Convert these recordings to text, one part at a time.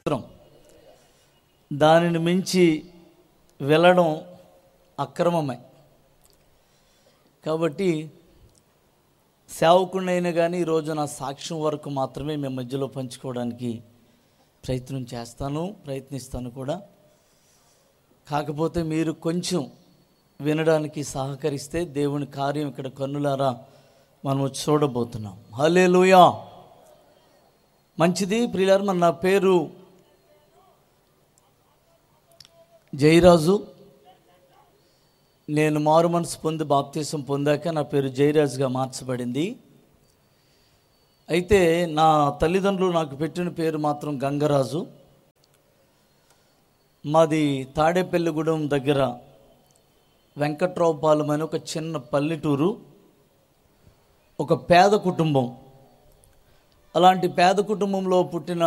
స్తోత్రం దానిని మించి వెళ్ళడం అక్రమమే కాబట్టి సేవకుడినైనా కానీ ఈరోజు నా సాక్ష్యం వరకు మాత్రమే మీ మధ్యలో పంచుకోవడానికి ప్రయత్నం చేస్తాను ప్రయత్నిస్తాను కూడా కాకపోతే మీరు కొంచెం వినడానికి సహకరిస్తే దేవుని కార్యం ఇక్కడ కన్నులారా మనం చూడబోతున్నాం హలే మంచిది ప్రియులారు మన నా పేరు జయరాజు నేను మారు మనసు పొంది బాప్తీసం పొందాక నా పేరు జయరాజుగా మార్చబడింది అయితే నా తల్లిదండ్రులు నాకు పెట్టిన పేరు మాత్రం గంగరాజు మాది తాడేపల్లిగూడెం దగ్గర వెంకట్రావుపాలెం అని ఒక చిన్న పల్లెటూరు ఒక పేద కుటుంబం అలాంటి పేద కుటుంబంలో పుట్టిన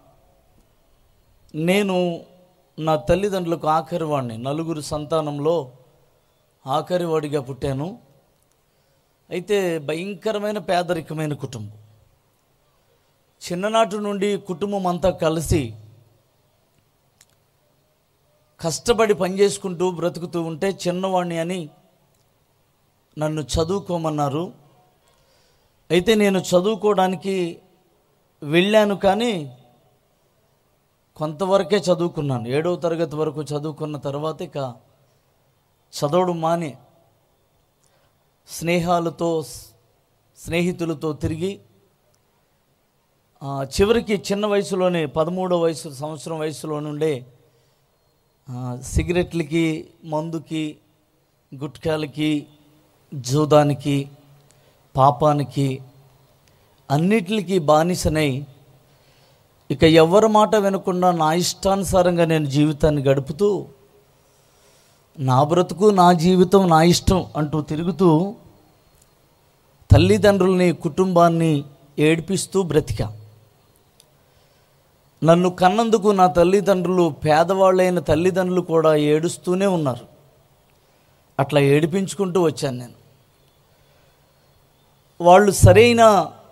నేను నా తల్లిదండ్రులకు ఆఖరి వాడిని నలుగురు సంతానంలో ఆఖరి వాడిగా పుట్టాను అయితే భయంకరమైన పేదరికమైన కుటుంబం చిన్ననాటి నుండి కుటుంబం అంతా కలిసి కష్టపడి పనిచేసుకుంటూ బ్రతుకుతూ ఉంటే చిన్నవాణ్ణి అని నన్ను చదువుకోమన్నారు అయితే నేను చదువుకోవడానికి వెళ్ళాను కానీ కొంతవరకే చదువుకున్నాను ఏడవ తరగతి వరకు చదువుకున్న తర్వాత ఇక చదవడం మానే స్నేహాలతో స్నేహితులతో తిరిగి ఆ, చివరికి చిన్న వయసులోనే పదమూడో వయసు సంవత్సరం వయసులో నుండే ఆ, సిగరెట్లకి మందుకి గుట్కాలకి జూదానికి పాపానికి అన్నిటికి బానిసనై ఇక ఎవరి మాట వినకుండా నా ఇష్టానుసారంగా నేను జీవితాన్ని గడుపుతూ నా బ్రతుకు నా జీవితం నా ఇష్టం అంటూ తిరుగుతూ తల్లిదండ్రుల్ని కుటుంబాన్ని ఏడిపిస్తూ బ్రతికా నన్ను కన్నందుకు నా తల్లిదండ్రులు పేదవాళ్ళైన తల్లిదండ్రులు కూడా ఏడుస్తూనే ఉన్నారు అట్లా ఏడిపించుకుంటూ వచ్చాను నేను వాళ్ళు సరైన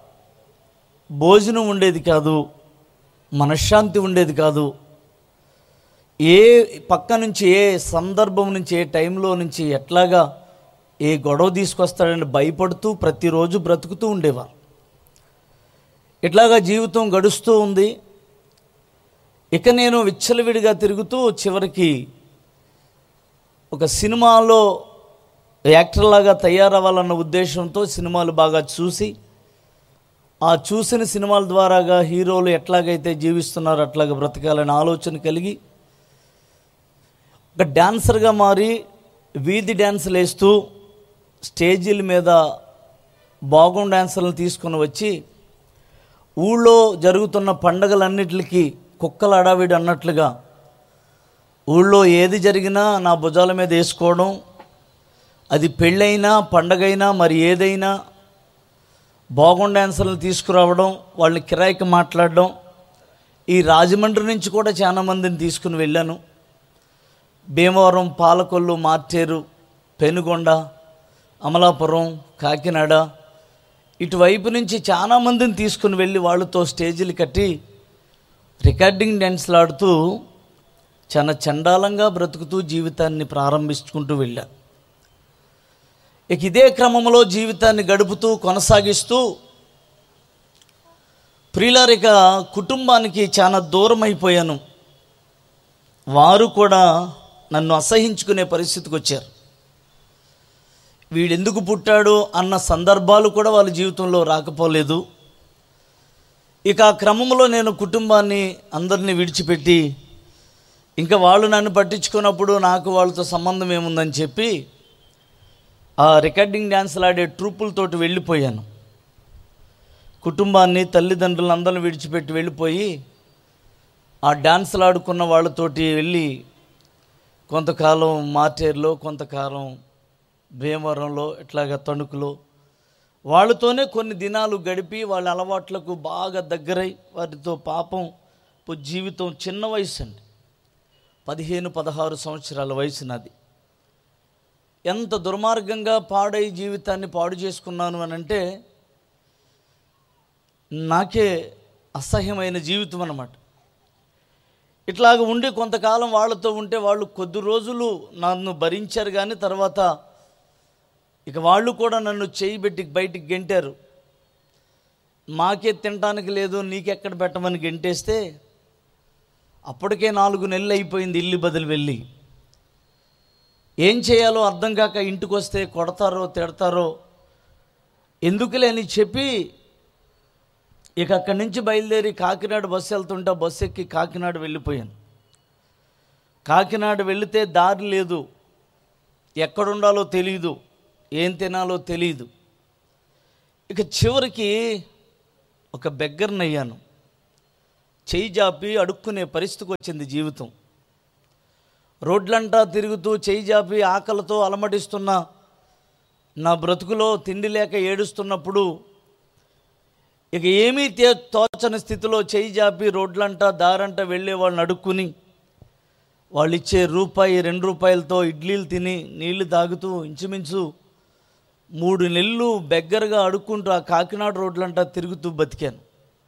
భోజనం ఉండేది కాదు మనశ్శాంతి ఉండేది కాదు ఏ పక్క నుంచి ఏ సందర్భం నుంచి ఏ టైంలో నుంచి ఎట్లాగా ఏ గొడవ తీసుకొస్తాడని భయపడుతూ ప్రతిరోజు బ్రతుకుతూ ఉండేవారు ఇట్లాగా జీవితం గడుస్తూ ఉంది ఇక నేను విచ్చలవిడిగా తిరుగుతూ చివరికి ఒక సినిమాలో యాక్టర్లాగా తయారవ్వాలన్న ఉద్దేశంతో సినిమాలు బాగా చూసి ఆ చూసిన సినిమాల ద్వారాగా హీరోలు ఎట్లాగైతే జీవిస్తున్నారో అట్లాగా బ్రతకాలనే ఆలోచన కలిగి ఒక డాన్సర్గా మారి వీధి డ్యాన్సులు వేస్తూ స్టేజీల మీద బాగుం డ్యాన్సర్లను తీసుకొని వచ్చి ఊళ్ళో జరుగుతున్న పండగలన్నిటికీ కుక్కల అడావిడి అన్నట్లుగా ఊళ్ళో ఏది జరిగినా నా భుజాల మీద వేసుకోవడం అది పెళ్ళైనా పండగైనా మరి ఏదైనా బాగుండ డాన్సర్లను తీసుకురావడం వాళ్ళని కిరాయికి మాట్లాడడం ఈ రాజమండ్రి నుంచి కూడా చాలా మందిని తీసుకుని వెళ్ళాను భీమవరం పాలకొల్లు మార్టేరు పెనుగొండ అమలాపురం కాకినాడ ఇటువైపు నుంచి చాలా మందిని తీసుకుని వెళ్ళి వాళ్ళతో స్టేజీలు కట్టి రికార్డింగ్ డ్యాన్స్లు ఆడుతూ చాలా చండాలంగా బ్రతుకుతూ జీవితాన్ని ప్రారంభించుకుంటూ వెళ్ళా ఇక ఇదే క్రమంలో జీవితాన్ని గడుపుతూ కొనసాగిస్తూ ప్రియులారిక కుటుంబానికి చాలా దూరం అయిపోయాను వారు కూడా నన్ను అసహించుకునే పరిస్థితికి వచ్చారు వీడెందుకు పుట్టాడు అన్న సందర్భాలు కూడా వాళ్ళ జీవితంలో రాకపోలేదు ఇక ఆ క్రమంలో నేను కుటుంబాన్ని అందరినీ విడిచిపెట్టి ఇంకా వాళ్ళు నన్ను పట్టించుకున్నప్పుడు నాకు వాళ్ళతో సంబంధం ఏముందని చెప్పి ఆ రికార్డింగ్ డ్యాన్సులు ఆడే ట్రూపులతోటి వెళ్ళిపోయాను కుటుంబాన్ని తల్లిదండ్రులను అందరిని విడిచిపెట్టి వెళ్ళిపోయి ఆ డాన్సులు ఆడుకున్న వాళ్ళతోటి వెళ్ళి కొంతకాలం మార్టేరులో కొంతకాలం భీమవరంలో ఇట్లాగా తణుకులో వాళ్ళతోనే కొన్ని దినాలు గడిపి వాళ్ళ అలవాట్లకు బాగా దగ్గరై వారితో పాపం పు- జీవితం చిన్న వయసు అండి పదిహేను పదహారు సంవత్సరాల వయసు నాది ఎంత దుర్మార్గంగా పాడై జీవితాన్ని పాడు చేసుకున్నాను అని అంటే నాకే అసహ్యమైన జీవితం అన్నమాట ఇట్లాగ ఉండి కొంతకాలం వాళ్ళతో ఉంటే వాళ్ళు కొద్ది రోజులు నన్ను భరించారు కానీ తర్వాత ఇక వాళ్ళు కూడా నన్ను చేయి పెట్టి బయటికి గెంటారు మాకే తినటానికి లేదు నీకెక్కడ పెట్టమని గెంటేస్తే అప్పటికే నాలుగు నెలలు అయిపోయింది ఇల్లు బదులు వెళ్ళి ఏం చేయాలో అర్థం కాక ఇంటికి వస్తే కొడతారో తిడతారో ఎందుకులే అని చెప్పి ఇక అక్కడి నుంచి బయలుదేరి కాకినాడ బస్సు వెళ్తుంటే బస్సు ఎక్కి కాకినాడ వెళ్ళిపోయాను కాకినాడ వెళితే దారి లేదు ఎక్కడుండాలో తెలియదు ఏం తినాలో తెలియదు ఇక చివరికి ఒక బెగ్గర్ని అయ్యాను చేయి జాపి అడుక్కునే పరిస్థితికి వచ్చింది జీవితం రోడ్లంటా తిరుగుతూ చేయి జాపి ఆకలితో అలమటిస్తున్న నా బ్రతుకులో తిండి లేక ఏడుస్తున్నప్పుడు ఇక ఏమీ తే తోచని స్థితిలో చేయి జాపి రోడ్లంటా దారంట వెళ్ళే వాళ్ళని అడుక్కుని వాళ్ళు ఇచ్చే రూపాయి రెండు రూపాయలతో ఇడ్లీలు తిని నీళ్లు తాగుతూ ఇంచుమించు మూడు నెలలు బెగ్గరగా అడుక్కుంటూ ఆ కాకినాడ రోడ్లంటా తిరుగుతూ బతికాను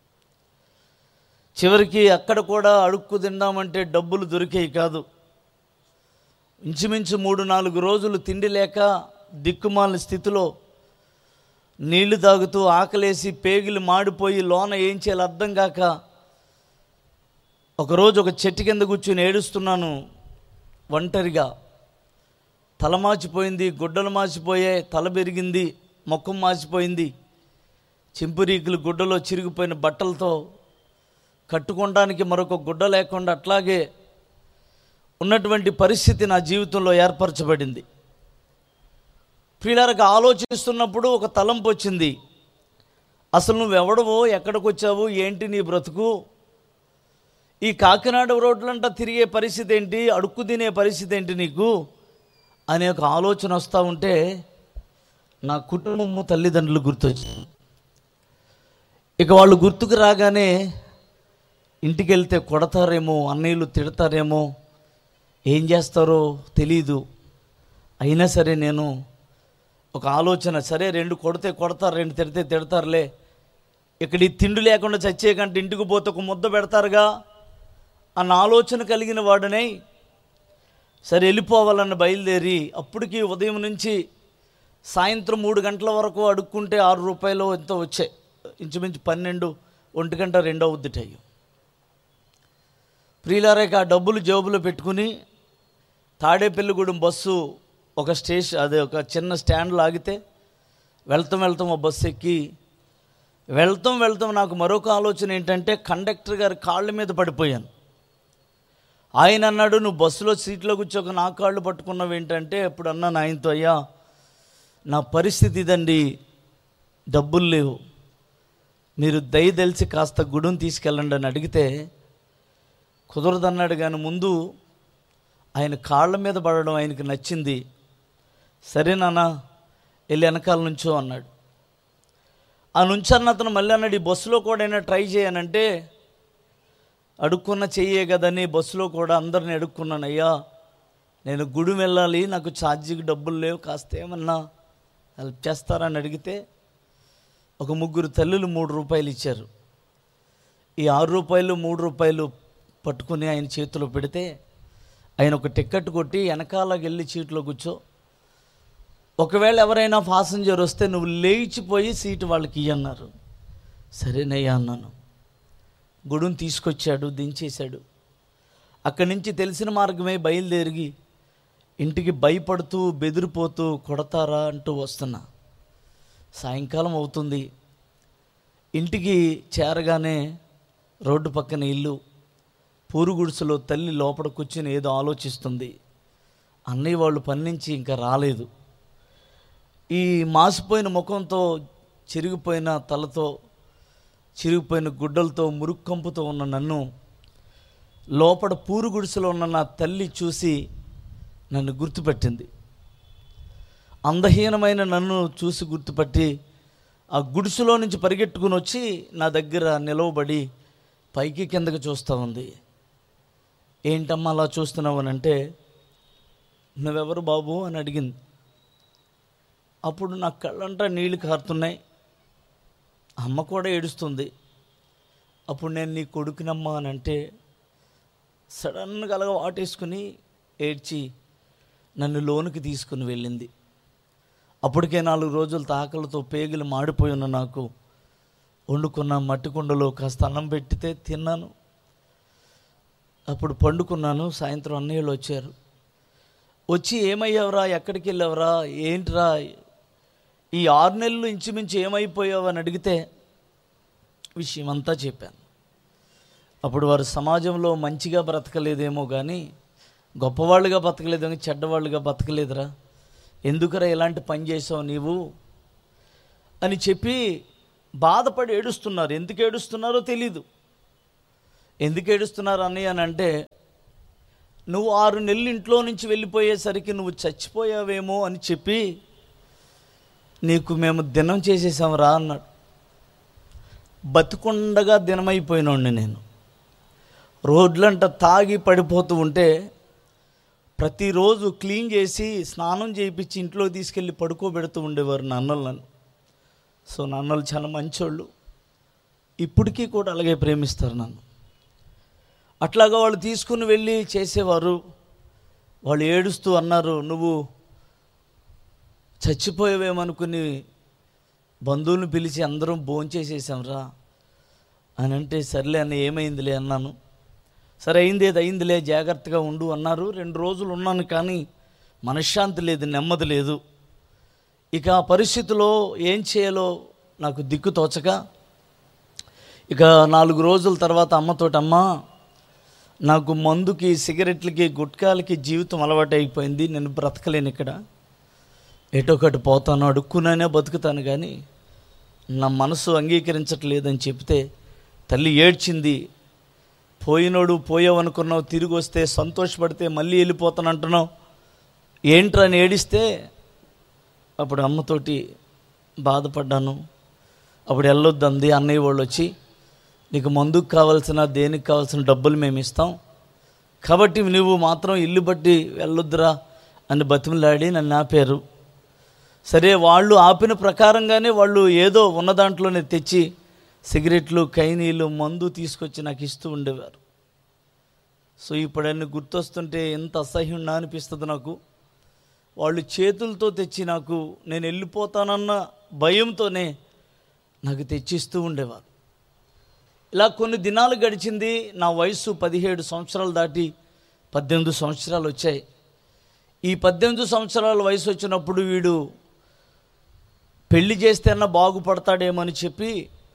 చివరికి అక్కడ కూడా అడుక్కు తిందామంటే డబ్బులు దొరికేవి కాదు ఇంచుమించు మూడు నాలుగు రోజులు తిండి లేక దిక్కుమాలిన స్థితిలో నీళ్లు తాగుతూ ఆకలేసి పేగిలు మాడిపోయి లోన ఏం చేయాలో అర్థం కాక ఒకరోజు ఒక చెట్టు కింద కూర్చుని ఏడుస్తున్నాను ఒంటరిగా తల మాచిపోయింది గుడ్డలు మాచిపోయాయి తల పెరిగింది మొక్కం మాచిపోయింది చింపురీకులు గుడ్డలో చిరిగిపోయిన బట్టలతో కట్టుకోవడానికి మరొక గుడ్డ లేకుండా అట్లాగే ఉన్నటువంటి పరిస్థితి నా జీవితంలో ఏర్పరచబడింది ప్రియులకు ఆలోచిస్తున్నప్పుడు ఒక తలంపు వచ్చింది అసలు నువ్వెవడవో ఎక్కడికి వచ్చావు ఏంటి నీ బ్రతుకు ఈ కాకినాడ రోడ్లంట తిరిగే పరిస్థితి ఏంటి అడుక్కు తినే పరిస్థితి ఏంటి నీకు అనే ఒక ఆలోచన వస్తూ ఉంటే నా కుటుంబము తల్లిదండ్రులు గుర్తొచ్చింది ఇక వాళ్ళు గుర్తుకు రాగానే ఇంటికి వెళ్తే కొడతారేమో అన్నయ్యలు తిడతారేమో ఏం చేస్తారో తెలీదు అయినా సరే నేను ఒక ఆలోచన సరే రెండు కొడితే కొడతారు రెండు తిడితే తిడతారులే ఇక్కడ ఈ తిండి లేకుండా చచ్చే కంటే ఇంటికి పోతే ఒక ముద్ద పెడతారుగా అన్న ఆలోచన కలిగిన వాడినై సరే వెళ్ళిపోవాలన్న బయలుదేరి అప్పటికి ఉదయం నుంచి సాయంత్రం మూడు గంటల వరకు అడుక్కుంటే ఆరు రూపాయలు ఎంతో వచ్చాయి ఇంచుమించు పన్నెండు ఒంటి గంట రెండో ఉద్దిటయ్యి ప్రియులారేక ఆ డబ్బులు జేబులో పెట్టుకుని తాడేపల్లిగూడెం బస్సు ఒక స్టేషన్ అదే ఒక చిన్న స్టాండ్లో ఆగితే వెళ్తాం వెళ్తాం ఆ బస్సు ఎక్కి వెళ్తాం వెళ్తాం నాకు మరొక ఆలోచన ఏంటంటే కండక్టర్ గారి కాళ్ళ మీద పడిపోయాను ఆయన అన్నాడు నువ్వు బస్సులో సీట్లో కూర్చోక నా కాళ్ళు పట్టుకున్నావు ఏంటంటే అప్పుడు అన్నాను ఆయనతో అయ్యా నా పరిస్థితి ఇదండి డబ్బులు లేవు మీరు దయ తెలిసి కాస్త గుడుని తీసుకెళ్ళండి అని అడిగితే కుదరదన్నాడు కానీ ముందు ఆయన కాళ్ళ మీద పడడం ఆయనకి నచ్చింది సరే నాన్న వెళ్ళి వెనకాల నుంచో అన్నాడు ఆ నుంచన్న అతను మళ్ళీ అన్నాడు ఈ బస్సులో కూడా అయినా ట్రై చేయనంటే అడుక్కున్న చెయ్యే కదని బస్సులో కూడా అందరిని అడుక్కున్నాను అయ్యా నేను గుడి వెళ్ళాలి నాకు ఛార్జీకి డబ్బులు లేవు కాస్త ఏమన్నా హెల్ప్ చేస్తారని అడిగితే ఒక ముగ్గురు తల్లులు మూడు రూపాయలు ఇచ్చారు ఈ ఆరు రూపాయలు మూడు రూపాయలు పట్టుకుని ఆయన చేతిలో పెడితే ఆయన ఒక టికెట్ కొట్టి వెనకాల వెళ్ళి సీట్లో కూర్చో ఒకవేళ ఎవరైనా పాసెంజర్ వస్తే నువ్వు లేచిపోయి సీటు వాళ్ళకి ఇయ్యన్నారు సరేనయ్యా అన్నాను గుడుని తీసుకొచ్చాడు దించేశాడు అక్కడి నుంచి తెలిసిన మార్గమే బయలుదేరి ఇంటికి భయపడుతూ బెదిరిపోతూ కొడతారా అంటూ వస్తున్నా సాయంకాలం అవుతుంది ఇంటికి చేరగానే రోడ్డు పక్కన ఇల్లు పూరుగుడిసెలో తల్లి లోపల కూర్చుని ఏదో ఆలోచిస్తుంది అన్నయ్య వాళ్ళు పని నుంచి ఇంకా రాలేదు ఈ మాసిపోయిన ముఖంతో చిరిగిపోయిన తలతో చిరిగిపోయిన గుడ్డలతో మురుక్కంపుతో ఉన్న నన్ను లోపల పూరు గుడిసెలో ఉన్న నా తల్లి చూసి నన్ను గుర్తుపెట్టింది అందహీనమైన నన్ను చూసి గుర్తుపట్టి ఆ గుడిసెలో నుంచి పరిగెట్టుకుని వచ్చి నా దగ్గర నిలవబడి పైకి కిందకి చూస్తూ ఉంది ఏంటమ్మా అలా చూస్తున్నావు అని అంటే నువ్వెవరు బాబు అని అడిగింది అప్పుడు నా కళ్ళంటా నీళ్లు కారుతున్నాయి అమ్మ కూడా ఏడుస్తుంది అప్పుడు నేను నీ కొడుకునమ్మా అని అంటే సడన్గా అలాగ వాటేసుకుని ఏడ్చి నన్ను లోనికి తీసుకుని వెళ్ళింది అప్పటికే నాలుగు రోజులు తాకలతో పేగులు మాడిపోయి ఉన్న నాకు వండుకున్న మట్టి కుండలో కాస్త అన్నం పెట్టితే తిన్నాను అప్పుడు పండుకున్నాను సాయంత్రం అన్నయ్యలు వచ్చారు వచ్చి ఏమయ్యావురా ఎక్కడికి వెళ్ళావురా ఏంట్రా ఈ ఆరు నెలలు ఇంచుమించు ఏమైపోయావు అని అడిగితే విషయం అంతా చెప్పాను అప్పుడు వారు సమాజంలో మంచిగా బ్రతకలేదేమో కానీ గొప్పవాళ్ళుగా బతకలేదు కానీ చెడ్డవాళ్ళుగా బతకలేదురా ఎందుకురా ఇలాంటి పని చేసావు నీవు అని చెప్పి బాధపడి ఏడుస్తున్నారు ఎందుకు ఏడుస్తున్నారో తెలీదు ఎందుకు ఏడుస్తున్నారు అన్నయ్య అని అంటే నువ్వు ఆరు నెలలు ఇంట్లో నుంచి వెళ్ళిపోయేసరికి నువ్వు చచ్చిపోయావేమో అని చెప్పి నీకు మేము దినం చేసేసాం రా అన్నాడు బతుకుండగా దినమైపోయినోడిని నేను రోడ్లంట తాగి పడిపోతూ ఉంటే ప్రతిరోజు క్లీన్ చేసి స్నానం చేయించి ఇంట్లో తీసుకెళ్ళి పడుకోబెడుతూ ఉండేవారు నాన్నలు నన్ను సో నాన్నలు చాలా మంచోళ్ళు ఇప్పటికీ కూడా అలాగే ప్రేమిస్తారు నన్ను అట్లాగా వాళ్ళు తీసుకుని వెళ్ళి చేసేవారు వాళ్ళు ఏడుస్తూ అన్నారు నువ్వు చచ్చిపోయావేమనుకుని బంధువులను పిలిచి అందరం భోంచేసేసాంరా అని అంటే సర్లే అన్న ఏమైందిలే అన్నాను సరే అయింది ఏది అయిందిలే జాగ్రత్తగా ఉండు అన్నారు రెండు రోజులు ఉన్నాను కానీ మనశ్శాంతి లేదు నెమ్మది లేదు ఇక ఆ పరిస్థితిలో ఏం చేయాలో నాకు దిక్కు తోచక ఇక నాలుగు రోజుల తర్వాత అమ్మతోటి అమ్మ నాకు మందుకి సిగరెట్లకి గుట్కాలకి జీవితం అలవాటు అయిపోయింది నేను బ్రతకలేను ఇక్కడ ఎటో ఒకటి పోతాను అడుక్కునే బతుకుతాను కానీ నా మనసు అంగీకరించట్లేదని చెప్తే తల్లి ఏడ్చింది పోయినోడు పోయావనుకున్నావు తిరిగి వస్తే సంతోషపడితే మళ్ళీ వెళ్ళిపోతాను అంటున్నావు ఏంట్రా అని ఏడిస్తే అప్పుడు అమ్మతోటి బాధపడ్డాను అప్పుడు వెళ్ళొద్దంది అన్నయ్య వాళ్ళు వచ్చి నీకు మందుకు కావాల్సిన దేనికి కావాల్సిన డబ్బులు మేము ఇస్తాం కాబట్టి నువ్వు మాత్రం ఇల్లు బట్టి వెళ్ళొద్దురా అని బతిమలాడి నన్ను ఆపారు సరే వాళ్ళు ఆపిన ప్రకారంగానే వాళ్ళు ఏదో ఉన్న దాంట్లోనే తెచ్చి సిగరెట్లు కైనీలు మందు తీసుకొచ్చి నాకు ఇస్తూ ఉండేవారు సో ఇప్పుడు అన్ని గుర్తొస్తుంటే ఎంత అసహ్యంగా అనిపిస్తుంది నాకు వాళ్ళు చేతులతో తెచ్చి నాకు నేను వెళ్ళిపోతానన్న భయంతోనే నాకు తెచ్చిస్తూ ఉండేవారు ఇలా కొన్ని దినాలు గడిచింది నా వయసు పదిహేడు సంవత్సరాలు దాటి పద్దెనిమిది సంవత్సరాలు వచ్చాయి ఈ పద్దెనిమిది సంవత్సరాల వయసు వచ్చినప్పుడు వీడు పెళ్లి చేస్తేనా బాగుపడతాడేమని చెప్పి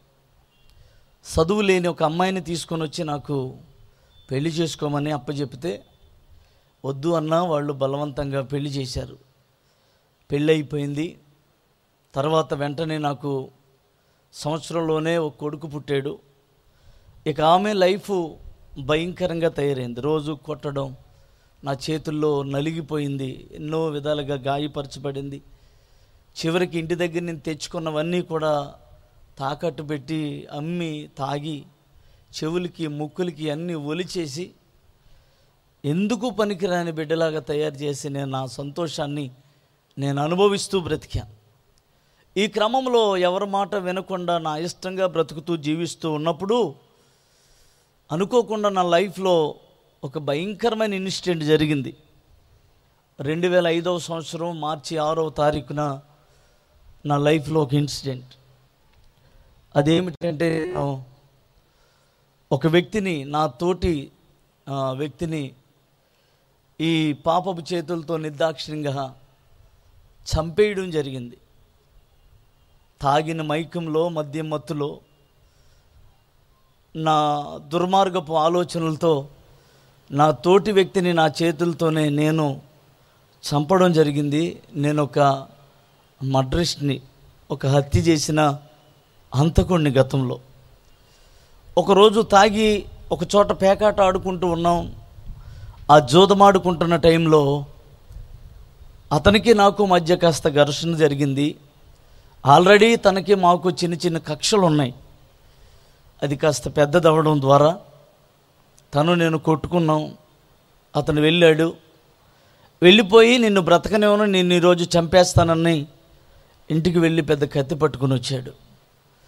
చదువు లేని ఒక అమ్మాయిని తీసుకొని వచ్చి నాకు పెళ్లి చేసుకోమని అప్పచెప్తే వద్దు అన్నా వాళ్ళు బలవంతంగా పెళ్లి చేశారు పెళ్ళి అయిపోయింది తర్వాత వెంటనే నాకు సంవత్సరంలోనే ఒక కొడుకు పుట్టాడు ఇక ఆమె లైఫ్ భయంకరంగా తయారైంది రోజు కొట్టడం నా చేతుల్లో నలిగిపోయింది ఎన్నో విధాలుగా గాయపరచబడింది చివరికి ఇంటి దగ్గర నేను తెచ్చుకున్నవన్నీ కూడా తాకట్టు పెట్టి అమ్మి తాగి చెవులకి ముక్కులకి అన్నీ ఒలిచేసి ఎందుకు పనికిరాని బిడ్డలాగా తయారు చేసి నేను నా సంతోషాన్ని నేను అనుభవిస్తూ బ్రతికాను ఈ క్రమంలో ఎవరి మాట వినకుండా నా ఇష్టంగా బ్రతుకుతూ జీవిస్తూ ఉన్నప్పుడు అనుకోకుండా నా లైఫ్లో ఒక భయంకరమైన ఇన్సిడెంట్ జరిగింది రెండు వేల ఐదవ సంవత్సరం మార్చి ఆరవ తారీఖున నా లైఫ్లో ఒక ఇన్సిడెంట్ అదేమిటంటే ఆ, ఒక వ్యక్తిని నా తోటి ఆ, వ్యక్తిని ఈ పాపపు చేతులతో నిర్దాక్షిణ్యంగా చంపేయడం జరిగింది తాగిన మైకంలో మద్యం మత్తులో నా దుర్మార్గపు ఆలోచనలతో నా తోటి వ్యక్తిని నా చేతులతోనే నేను చంపడం జరిగింది నేను ఒక మడ్రిస్ట్ని ఒక హత్య చేసిన హంతకుడిని గతంలో ఒకరోజు తాగి ఒక చోట పేకాట ఆడుకుంటూ ఉన్నాం ఆ జోదమాడుకుంటున్న టైంలో అతనికి నాకు మధ్య కాస్త ఘర్షణ జరిగింది ఆల్రెడీ తనకి మాకు చిన్న చిన్న కక్షలు ఉన్నాయి అది కాస్త పెద్దదవ్వడం ద్వారా తను నేను కొట్టుకున్నాం అతను వెళ్ళాడు వెళ్ళిపోయి నిన్ను బ్రతకనివ్వను నిన్ను ఈరోజు చంపేస్తానని ఇంటికి వెళ్ళి పెద్ద కత్తి పట్టుకుని వచ్చాడు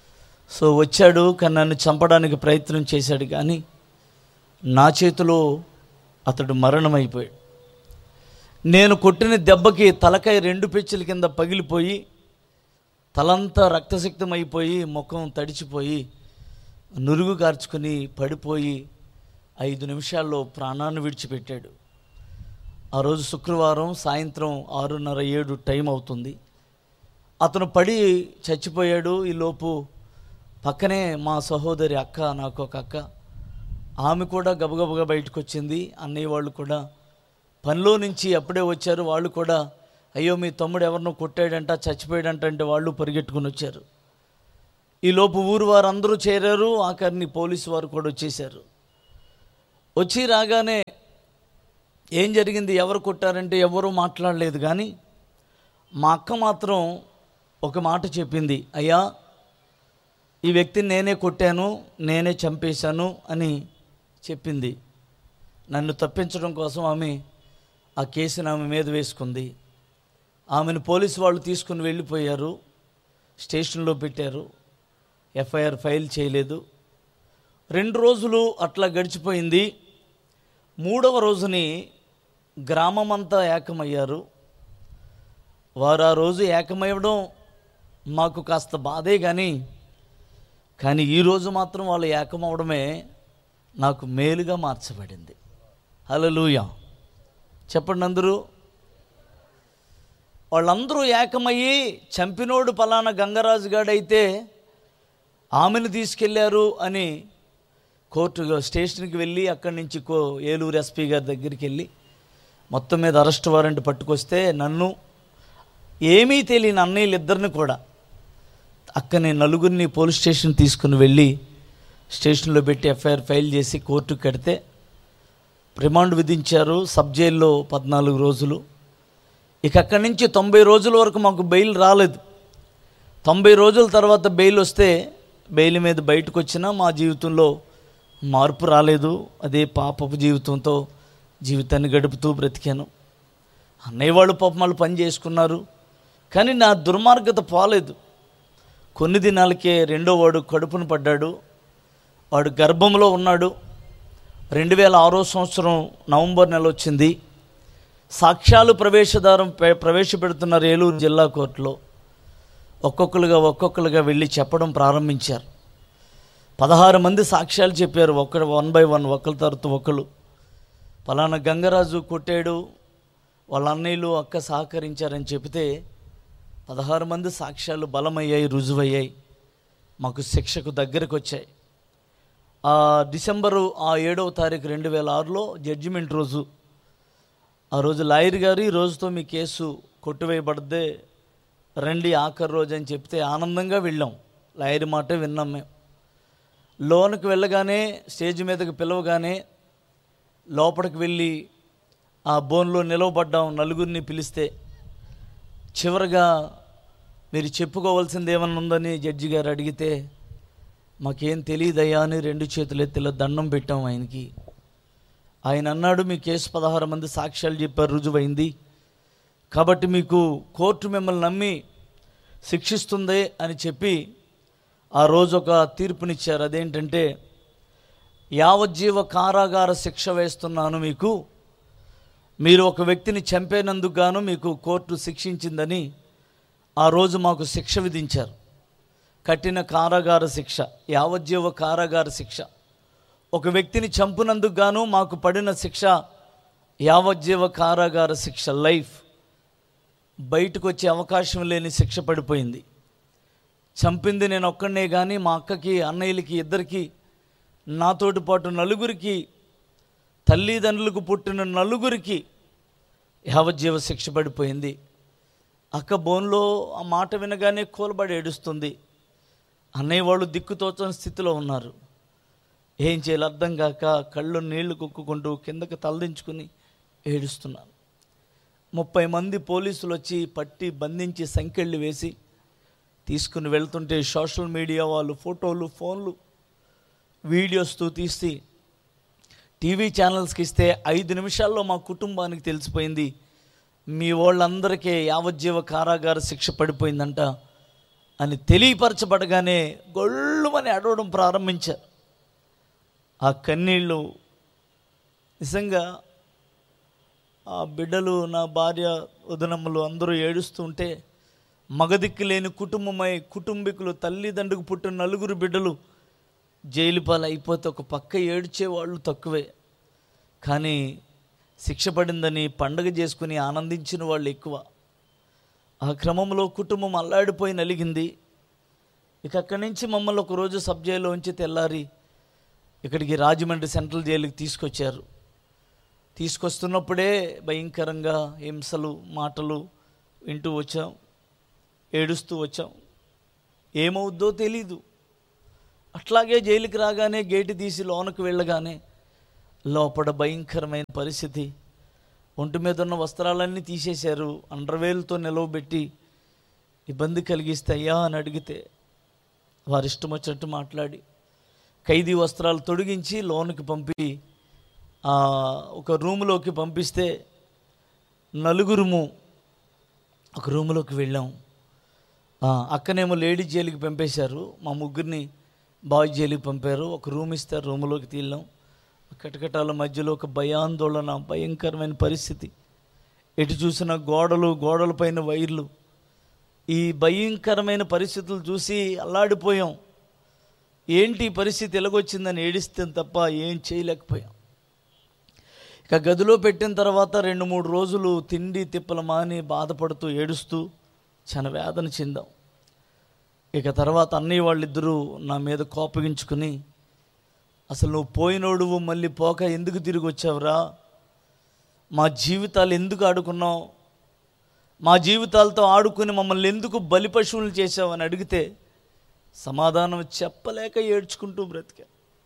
సో వచ్చాడు కానీ నన్ను చంపడానికి ప్రయత్నం చేశాడు కానీ నా చేతిలో అతడు మరణమైపోయాడు నేను కొట్టిన దెబ్బకి తలకాయ రెండు పెచ్చుల కింద పగిలిపోయి తలంతా రక్తసిక్తం అయిపోయి ముఖం తడిచిపోయి నురుగు కార్చుకుని పడిపోయి ఐదు నిమిషాల్లో ప్రాణాన్ని విడిచిపెట్టాడు ఆ రోజు శుక్రవారం సాయంత్రం ఆరున్నర ఏడు టైం అవుతుంది అతను పడి చచ్చిపోయాడు ఈలోపు పక్కనే మా సహోదరి అక్క నాకు ఒక అక్క ఆమె కూడా గబగబగా బయటకు వచ్చింది అన్నయ్య వాళ్ళు కూడా పనిలో నుంచి అప్పుడే వచ్చారు వాళ్ళు కూడా అయ్యో మీ తమ్ముడు ఎవరినో కొట్టాడంట చచ్చిపోయాడంట అంటే వాళ్ళు పరిగెట్టుకుని వచ్చారు ఈలోపు ఊరు వారందరూ చేరారు ఆఖరిని పోలీసు వారు కూడా వచ్చేసారు వచ్చి రాగానే ఏం జరిగింది ఎవరు కొట్టారంటే ఎవరూ మాట్లాడలేదు కానీ మా అక్క మాత్రం ఒక మాట చెప్పింది అయ్యా ఈ వ్యక్తిని నేనే కొట్టాను నేనే చంపేశాను అని చెప్పింది నన్ను తప్పించడం కోసం ఆమె ఆ కేసుని ఆమె మీద వేసుకుంది ఆమెను పోలీసు వాళ్ళు తీసుకుని వెళ్ళిపోయారు స్టేషన్లో పెట్టారు ఎఫ్ఐఆర్ ఫైల్ చేయలేదు రెండు రోజులు అట్లా గడిచిపోయింది మూడవ రోజుని గ్రామమంతా ఏకమయ్యారు వారు ఆ రోజు ఏకమవ్వడం మాకు కాస్త బాధే కానీ కానీ ఈరోజు మాత్రం వాళ్ళు ఏకమవడమే నాకు మేలుగా మార్చబడింది హలలుయ చెప్పండి అందరూ వాళ్ళందరూ ఏకమయ్యి చంపినోడు పలానా గంగరాజు గాడైతే ఆమెను తీసుకెళ్లారు అని కోర్టు స్టేషన్కి వెళ్ళి అక్కడి నుంచి కో ఏలూరు ఎస్పీ గారి దగ్గరికి వెళ్ళి మొత్తం మీద అరెస్ట్ వారెంట్ పట్టుకొస్తే నన్ను ఏమీ తెలియని అన్నయ్యలు ఇద్దరిని కూడా అక్కనే నలుగురిని పోలీస్ స్టేషన్ తీసుకుని వెళ్ళి స్టేషన్లో పెట్టి ఎఫ్ఐఆర్ ఫైల్ చేసి కోర్టుకు కడితే రిమాండ్ విధించారు సబ్ జైల్లో పద్నాలుగు రోజులు ఇక అక్కడి నుంచి తొంభై రోజుల వరకు మాకు బెయిల్ రాలేదు తొంభై రోజుల తర్వాత బెయిల్ వస్తే బెయిల్ మీద బయటకు వచ్చినా మా జీవితంలో మార్పు రాలేదు అదే పాపపు జీవితంతో జీవితాన్ని గడుపుతూ బ్రతికాను అన్నయ్య వాళ్ళు పాపం వాళ్ళు పని చేసుకున్నారు కానీ నా దుర్మార్గత పోలేదు కొన్ని దినాలకే రెండో వాడు కడుపును పడ్డాడు వాడు గర్భంలో ఉన్నాడు రెండు వేల ఆరో సంవత్సరం నవంబర్ నెల వచ్చింది సాక్ష్యాలు ప్రవేశదారం ప్ర- ప్రవేశపెడుతున్నారు ఏలూరు జిల్లా కోర్టులో ఒక్కొక్కరుగా ఒక్కొక్కరుగా వెళ్ళి చెప్పడం ప్రారంభించారు పదహారు మంది సాక్ష్యాలు చెప్పారు ఒక్క వన్ బై వన్ ఒకరి తర్వాత ఒకరు పలానా గంగరాజు కొట్టాడు వాళ్ళ అన్నయ్యలు అక్క సహకరించారని చెబితే పదహారు మంది సాక్ష్యాలు బలమయ్యాయి రుజువయ్యాయి మాకు శిక్షకు దగ్గరకు వచ్చాయి ఆ డిసెంబరు ఆ ఏడవ తారీఖు రెండు వేల ఆరులో జడ్జిమెంట్ రోజు ఆ రోజు లాయర్ గారు ఈ రోజుతో మీ కేసు కొట్టివేయబడద్దే రండి ఆఖరి రోజు అని చెప్తే ఆనందంగా వెళ్ళాం లాయర్ మాట విన్నాం మేము లోనికి వెళ్ళగానే స్టేజ్ మీదకి పిలవగానే లోపలికి వెళ్ళి ఆ బోన్లో నిలవబడ్డాం నలుగురిని పిలిస్తే చివరగా మీరు చెప్పుకోవాల్సింది ఏమన్నా ఉందని జడ్జి గారు అడిగితే మాకేం తెలియదయ్యా అని రెండు చేతులు ఎత్తిలా దండం పెట్టాం ఆయనకి ఆయన అన్నాడు మీ కేసు పదహారు మంది సాక్ష్యాలు చెప్పారు రుజువైంది కాబట్టి మీకు కోర్టు మిమ్మల్ని నమ్మి శిక్షిస్తుంది అని చెప్పి ఆ రోజు ఒక తీర్పునిచ్చారు అదేంటంటే యావజ్జీవ కారాగార శిక్ష వేస్తున్నాను మీకు మీరు ఒక వ్యక్తిని చంపేనందుకు గాను మీకు కోర్టు శిక్షించిందని ఆ రోజు మాకు శిక్ష విధించారు కఠిన కారాగార శిక్ష యావజ్జీవ కారాగార శిక్ష ఒక వ్యక్తిని చంపునందుకు గాను మాకు పడిన శిక్ష యావజ్జీవ కారాగార శిక్ష లైఫ్ బయటకు వచ్చే అవకాశం లేని శిక్ష పడిపోయింది చంపింది నేను ఒక్కడనే కానీ మా అక్కకి అన్నయ్యలకి ఇద్దరికి నాతోటి పాటు నలుగురికి తల్లిదండ్రులకు పుట్టిన నలుగురికి యావజ్జీవ శిక్ష పడిపోయింది అక్క బోన్లో ఆ మాట వినగానే కూలబడి ఏడుస్తుంది అన్నయ్య వాళ్ళు దిక్కుతోచని స్థితిలో ఉన్నారు ఏం చేయాలి అర్థం కాక కళ్ళు నీళ్లు కుక్కుకుంటూ కిందకి తలదించుకుని ఏడుస్తున్నాను ముప్పై మంది పోలీసులు వచ్చి పట్టి బంధించి సంకెళ్ళు వేసి తీసుకుని వెళ్తుంటే సోషల్ మీడియా వాళ్ళు ఫోటోలు ఫోన్లు వీడియోస్తో తీసి టీవీ ఛానల్స్కి ఇస్తే ఐదు నిమిషాల్లో మా కుటుంబానికి తెలిసిపోయింది మీ వాళ్ళందరికీ యావజ్జీవ కారాగార శిక్ష పడిపోయిందంట అని తెలియపరచబడగానే గొళ్ళుమని అడవడం ప్రారంభించారు ఆ కన్నీళ్ళు నిజంగా ఆ బిడ్డలు నా భార్య వదనమ్మలు అందరూ ఏడుస్తుంటే మగదిక్కు లేని కుటుంబమై కుటుంబీకులు తల్లిదండ్రులకు పుట్టిన నలుగురు బిడ్డలు జైలు పాలు అయిపోతే ఒక పక్క ఏడ్చే వాళ్ళు తక్కువే కానీ శిక్ష పడిందని పండగ చేసుకుని ఆనందించిన వాళ్ళు ఎక్కువ ఆ క్రమంలో కుటుంబం అల్లాడిపోయి నలిగింది ఇక అక్కడి నుంచి మమ్మల్ని ఒకరోజు సబ్ జైల్లో ఉంచి తెల్లారి ఇక్కడికి రాజమండ్రి సెంట్రల్ జైలుకి తీసుకొచ్చారు తీసుకొస్తున్నప్పుడే భయంకరంగా హింసలు మాటలు వింటూ వచ్చాం ఏడుస్తూ వచ్చాం ఏమవుద్దో తెలీదు అట్లాగే జైలుకి రాగానే గేటు తీసి లోనకు వెళ్ళగానే లోపల భయంకరమైన పరిస్థితి ఒంటి మీద ఉన్న వస్త్రాలన్నీ తీసేశారు అండర్వేల్తో నిలవబెట్టి ఇబ్బంది కలిగిస్తే అయ్యా అని అడిగితే వారి ఇష్టం వచ్చినట్టు మాట్లాడి ఖైదీ వస్త్రాలు తొడిగించి లోనికి పంపి ఆ, ఒక రూములోకి పంపిస్తే నలుగురుము ఒక రూములోకి వెళ్ళాం ఆ, అక్కనేమో లేడీ జైలుకి పంపేశారు మా ముగ్గురిని బాయ్ జైలుకి పంపారు ఒక రూమ్ ఇస్తారు రూములోకి తీళ్ళాం కటకటాల మధ్యలో ఒక భయాందోళన భయంకరమైన పరిస్థితి ఎటు చూసిన గోడలు గోడల పైన వైర్లు ఈ భయంకరమైన పరిస్థితులు చూసి అల్లాడిపోయాం ఏంటి ఈ పరిస్థితి ఎలాగొచ్చిందని ఏడిస్తే తప్ప ఏం చేయలేకపోయాం ఇక గదిలో పెట్టిన తర్వాత రెండు మూడు రోజులు తిండి తిప్పల మాని బాధపడుతూ ఏడుస్తూ చాలా వేదన చెందాం ఇక తర్వాత అన్నయ్య వాళ్ళిద్దరూ నా మీద కోపగించుకుని అసలు నువ్వు పోయినోడువు మళ్ళీ పోక ఎందుకు తిరిగి వచ్చావురా మా జీవితాలు ఎందుకు ఆడుకున్నావు మా జీవితాలతో ఆడుకుని మమ్మల్ని ఎందుకు బలి పశువులు చేసావు అని అడిగితే సమాధానం చెప్పలేక ఏడ్చుకుంటూ బ్రతికా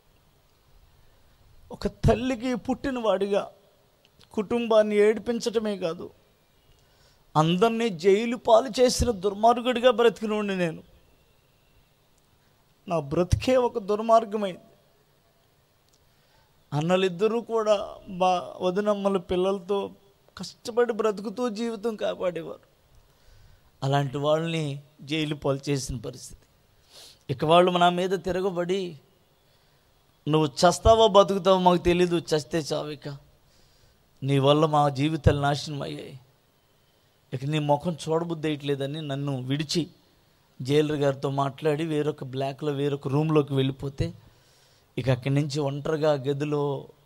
ఒక తల్లికి పుట్టినవాడిగా కుటుంబాన్ని ఏడిపించటమే కాదు అందరినీ జైలు పాలు చేసిన దుర్మార్గుడిగా బ్రతికినోడిని నేను నా బ్రతికే ఒక దుర్మార్గమైంది అన్నలిద్దరూ కూడా బా వదినమ్మల పిల్లలతో కష్టపడి బ్రతుకుతూ జీవితం కాపాడేవారు అలాంటి వాళ్ళని జైలు పాలు చేసిన పరిస్థితి ఇక వాళ్ళు నా మీద తిరగబడి నువ్వు చస్తావో బతుకుతావో మాకు తెలీదు చస్తే చావిక నీ వల్ల మా జీవితాలు నాశనం అయ్యాయి ఇక నీ ముఖం చూడబుద్ధి వేయట్లేదని నన్ను విడిచి జైలర్ గారితో మాట్లాడి వేరొక బ్లాక్లో వేరొక రూమ్లోకి వెళ్ళిపోతే ఇక అక్కడి నుంచి ఒంటరిగా గదిలో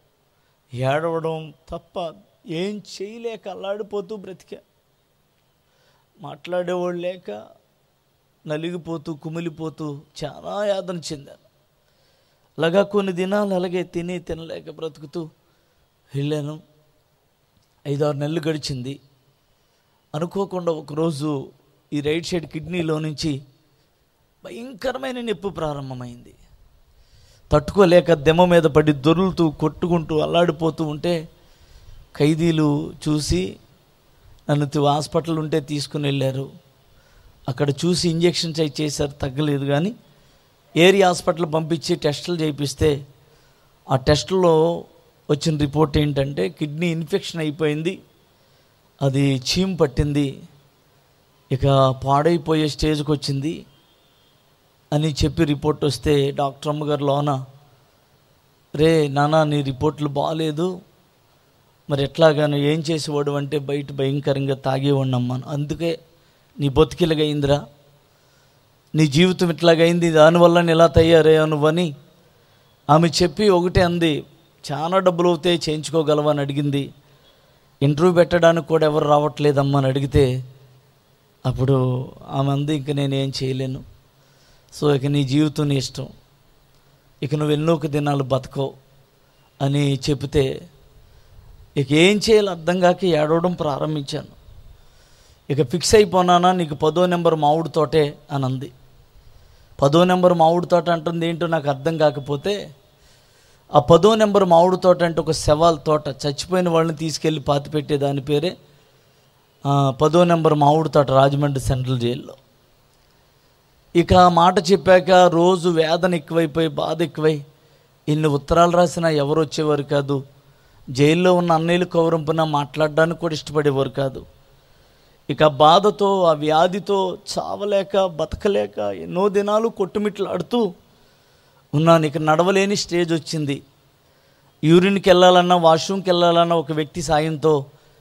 ఏడవడం తప్ప ఏం చేయలేక అల్లాడిపోతూ బ్రతికా మాట్లాడేవాళ్ళు లేక నలిగిపోతూ కుమిలిపోతూ చాలా యాదన చెందాను అలాగా కొన్ని దినాలు అలాగే తిని తినలేక బ్రతుకుతూ వెళ్ళాను ఐదారు నెలలు గడిచింది అనుకోకుండా ఒకరోజు ఈ రైట్ సైడ్ కిడ్నీలో నుంచి భయంకరమైన నొప్పి ప్రారంభమైంది తట్టుకోలేక దెమ్మ మీద పడి దొరులుతూ కొట్టుకుంటూ అల్లాడిపోతూ ఉంటే ఖైదీలు చూసి నన్ను తు- హాస్పిటల్ ఉంటే తీసుకుని వెళ్ళారు అక్కడ చూసి ఇంజెక్షన్స్ అవి చేశారు తగ్గలేదు కానీ ఏరియా హాస్పిటల్ పంపించి టెస్టులు చేయిస్తే ఆ టెస్టులో వచ్చిన రిపోర్ట్ ఏంటంటే కిడ్నీ ఇన్ఫెక్షన్ అయిపోయింది అది చీమ్ పట్టింది ఇక పాడైపోయే స్టేజ్కి వచ్చింది అని చెప్పి రిపోర్ట్ వస్తే డాక్టర్ అమ్మగారు లోన రే నాన్న నీ రిపోర్ట్లు బాగాలేదు మరి ఎట్లాగాను ఏం చేసేవాడు అంటే బయట భయంకరంగా తాగేవాడిని అమ్మాను అందుకే నీ బతికిలగైందిరా నీ జీవితం ఇట్లాగైంది దానివల్ల నేను ఇలా తయారయ్యావు నువ్వని ఆమె చెప్పి ఒకటే అంది చాలా డబ్బులు అవుతాయి చేయించుకోగలవా అని అడిగింది ఇంటర్వ్యూ పెట్టడానికి కూడా ఎవరు రావట్లేదమ్మా అని అడిగితే అప్పుడు ఆమె అంది ఇంక నేను ఏం చేయలేను సో ఇక నీ జీవితం నీ ఇష్టం ఇక నువ్వు ఎన్నో ఒక దినాలు బతకవు అని చెబితే ఇక ఏం చేయాలో అర్థం కాక ఏడవడం ప్రారంభించాను ఇక ఫిక్స్ అయిపోనానా నీకు పదో నెంబర్ మామిడి తోటే అని అంది పదో నెంబర్ మామిడి తోట అంటుంది ఏంటో నాకు అర్థం కాకపోతే ఆ పదో నెంబర్ మామిడి తోట అంటే ఒక శవాల తోట చచ్చిపోయిన వాళ్ళని తీసుకెళ్ళి పాతి పెట్టే దాని పేరే ఆ, పదో నెంబర్ మామిడి తోట రాజమండ్రి సెంట్రల్ జైల్లో ఇక ఆ మాట చెప్పాక రోజు వేదన ఎక్కువైపోయి బాధ ఎక్కువై ఇన్ని ఉత్తరాలు రాసినా ఎవరు వచ్చేవారు కాదు జైల్లో ఉన్న అన్నయ్యలు కౌరంపున మాట్లాడడానికి కూడా ఇష్టపడేవారు కాదు ఇక ఆ బాధతో ఆ వ్యాధితో చావలేక బతకలేక ఎన్నో దినాలు కొట్టుమిట్లాడుతూ ఉన్నాను ఇక నడవలేని స్టేజ్ వచ్చింది యూరిన్కి వెళ్ళాలన్నా వాష్రూమ్కి వెళ్ళాలన్నా ఒక వ్యక్తి సాయంతో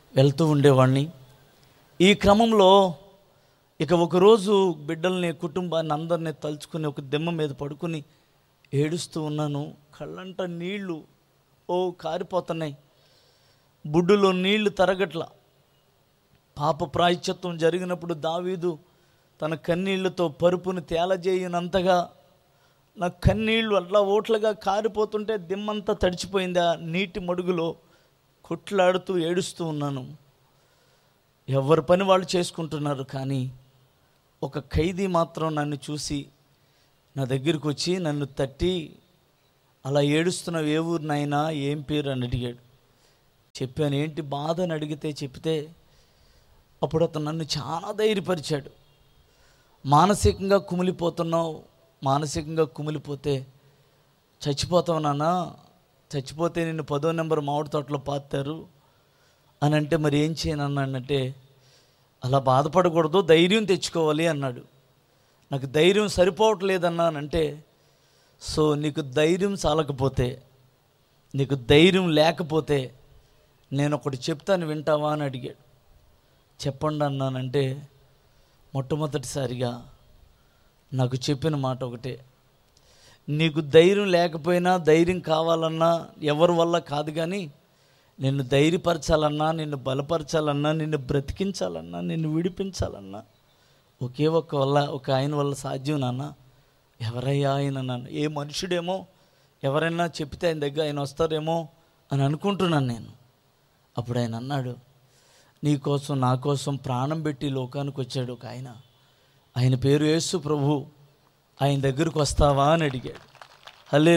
వెళ్తూ ఉండేవాడిని ఈ క్రమంలో ఇక ఒకరోజు బిడ్డల్ని కుటుంబాన్ని అందరినీ తలుచుకుని ఒక దెమ్మ మీద పడుకుని ఏడుస్తూ ఉన్నాను కళ్ళంట నీళ్లు ఓ కారిపోతున్నాయి బుడ్డులో నీళ్లు తరగట్ల పాప ప్రాయశ్చిత్వం జరిగినప్పుడు దావీదు తన కన్నీళ్లతో పరుపును తేలజేయనంతగా నా కన్నీళ్లు అట్లా ఓట్లుగా కారిపోతుంటే దిమ్మంతా తడిచిపోయింది ఆ నీటి మడుగులో కొట్లాడుతూ ఏడుస్తూ ఉన్నాను ఎవరి పని వాళ్ళు చేసుకుంటున్నారు కానీ ఒక ఖైదీ మాత్రం నన్ను చూసి నా దగ్గరికి వచ్చి నన్ను తట్టి అలా ఏడుస్తున్నావు ఏ ఊరు నాయనా ఏం పేరు అని అడిగాడు చెప్పాను ఏంటి బాధ అని అడిగితే చెప్తే అప్పుడు అతను నన్ను చాలా ధైర్యపరిచాడు మానసికంగా కుమిలిపోతున్నావు మానసికంగా కుమిలిపోతే చచ్చిపోతావు నాన్న చచ్చిపోతే నిన్ను పదో నెంబర్ మామిడి తోటలో పాతారు అని అంటే మరి ఏం చేయను అన్నాడంటే అలా బాధపడకూడదు ధైర్యం తెచ్చుకోవాలి అన్నాడు నాకు ధైర్యం సరిపోవట్లేదన్నానంటే సో నీకు ధైర్యం చాలకపోతే నీకు ధైర్యం లేకపోతే నేను ఒకటి చెప్తాను వింటావా అని అడిగాడు చెప్పండి అన్నానంటే మొట్టమొదటిసారిగా నాకు చెప్పిన మాట ఒకటే నీకు ధైర్యం లేకపోయినా ధైర్యం కావాలన్నా ఎవరి వల్ల కాదు కానీ నిన్ను ధైర్యపరచాలన్నా నిన్ను బలపరచాలన్నా నిన్ను బ్రతికించాలన్నా నిన్ను విడిపించాలన్నా ఒకే ఒక్క వల్ల ఒక ఆయన వల్ల సాధ్యం నాన్న ఎవరయ్యా ఆయన నాన్న ఏ మనుషుడేమో ఎవరైనా చెప్తే ఆయన దగ్గర ఆయన వస్తారేమో అని అనుకుంటున్నాను నేను అప్పుడు ఆయన అన్నాడు నీ కోసం నా కోసం ప్రాణం పెట్టి లోకానికి వచ్చాడు ఒక ఆయన ఆయన పేరు యేసు ప్రభు ఆయన దగ్గరకు వస్తావా అని అడిగాడు హలే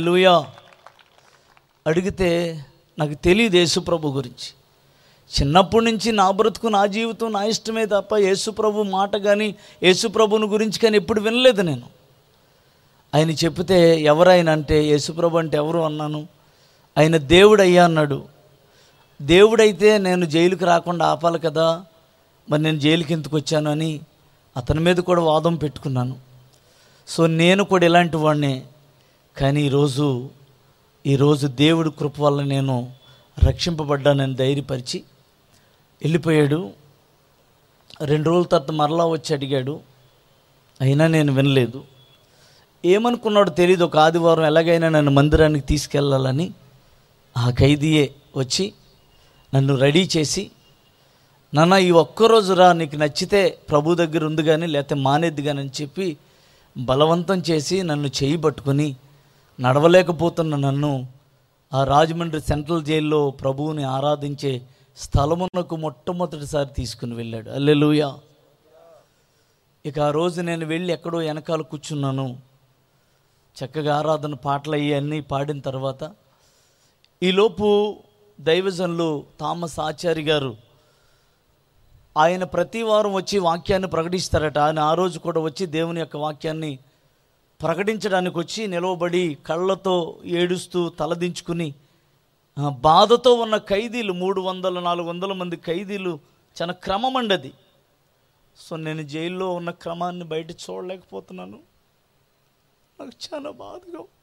అడిగితే నాకు తెలియదు యేసు ప్రభు గురించి చిన్నప్పటి నుంచి నా బ్రతుకు నా జీవితం నా ఇష్టమే తప్ప యేసు ప్రభు మాట కానీ యేసు ప్రభుని గురించి కానీ ఎప్పుడు వినలేదు నేను ఆయన చెప్తే ఎవరైనా అంటే యేసుప్రభు అంటే ఎవరు అన్నాను ఆయన దేవుడు అయ్యా అన్నాడు దేవుడైతే నేను జైలుకి రాకుండా ఆపాలి కదా మరి నేను జైలుకి ఎందుకు వచ్చాను అని అతని మీద కూడా వాదం పెట్టుకున్నాను సో నేను కూడా ఇలాంటి వాడినే కానీ ఈరోజు ఈరోజు దేవుడి కృప వల్ల నేను రక్షింపబడ్డానని ధైర్యపరిచి వెళ్ళిపోయాడు రెండు రోజుల తర్వాత మరలా వచ్చి అడిగాడు అయినా నేను వినలేదు ఏమనుకున్నాడో తెలియదు ఒక ఆదివారం ఎలాగైనా నన్ను మందిరానికి తీసుకెళ్ళాలని ఆ ఖైదీయే వచ్చి నన్ను రెడీ చేసి నాన్న ఈ ఒక్కరోజు రా నీకు నచ్చితే ప్రభు దగ్గర ఉంది కానీ లేకపోతే మానేద్ది కానీ అని చెప్పి బలవంతం చేసి నన్ను చేయి పట్టుకుని నడవలేకపోతున్న నన్ను ఆ రాజమండ్రి సెంట్రల్ జైల్లో ప్రభువుని ఆరాధించే స్థలమునకు మొట్టమొదటిసారి తీసుకుని వెళ్ళాడు అల్లెలుయా ఇక ఆ రోజు నేను వెళ్ళి ఎక్కడో వెనకాల కూర్చున్నాను చక్కగా ఆరాధన పాటలు అయ్యి అన్నీ పాడిన తర్వాత ఈలోపు దైవజనులు థామస్ ఆచారి గారు ఆయన ప్రతి వారం వచ్చి వాక్యాన్ని ప్రకటిస్తారట ఆయన ఆ రోజు కూడా వచ్చి దేవుని యొక్క వాక్యాన్ని ప్రకటించడానికి వచ్చి నిలవబడి కళ్ళతో ఏడుస్తూ తలదించుకుని ఆ, బాధతో ఉన్న ఖైదీలు మూడు వందల నాలుగు వందల మంది ఖైదీలు చాలా క్రమం అండి అది సో నేను జైల్లో ఉన్న క్రమాన్ని బయట చూడలేకపోతున్నాను నాకు చాలా బాధగా ఉంది.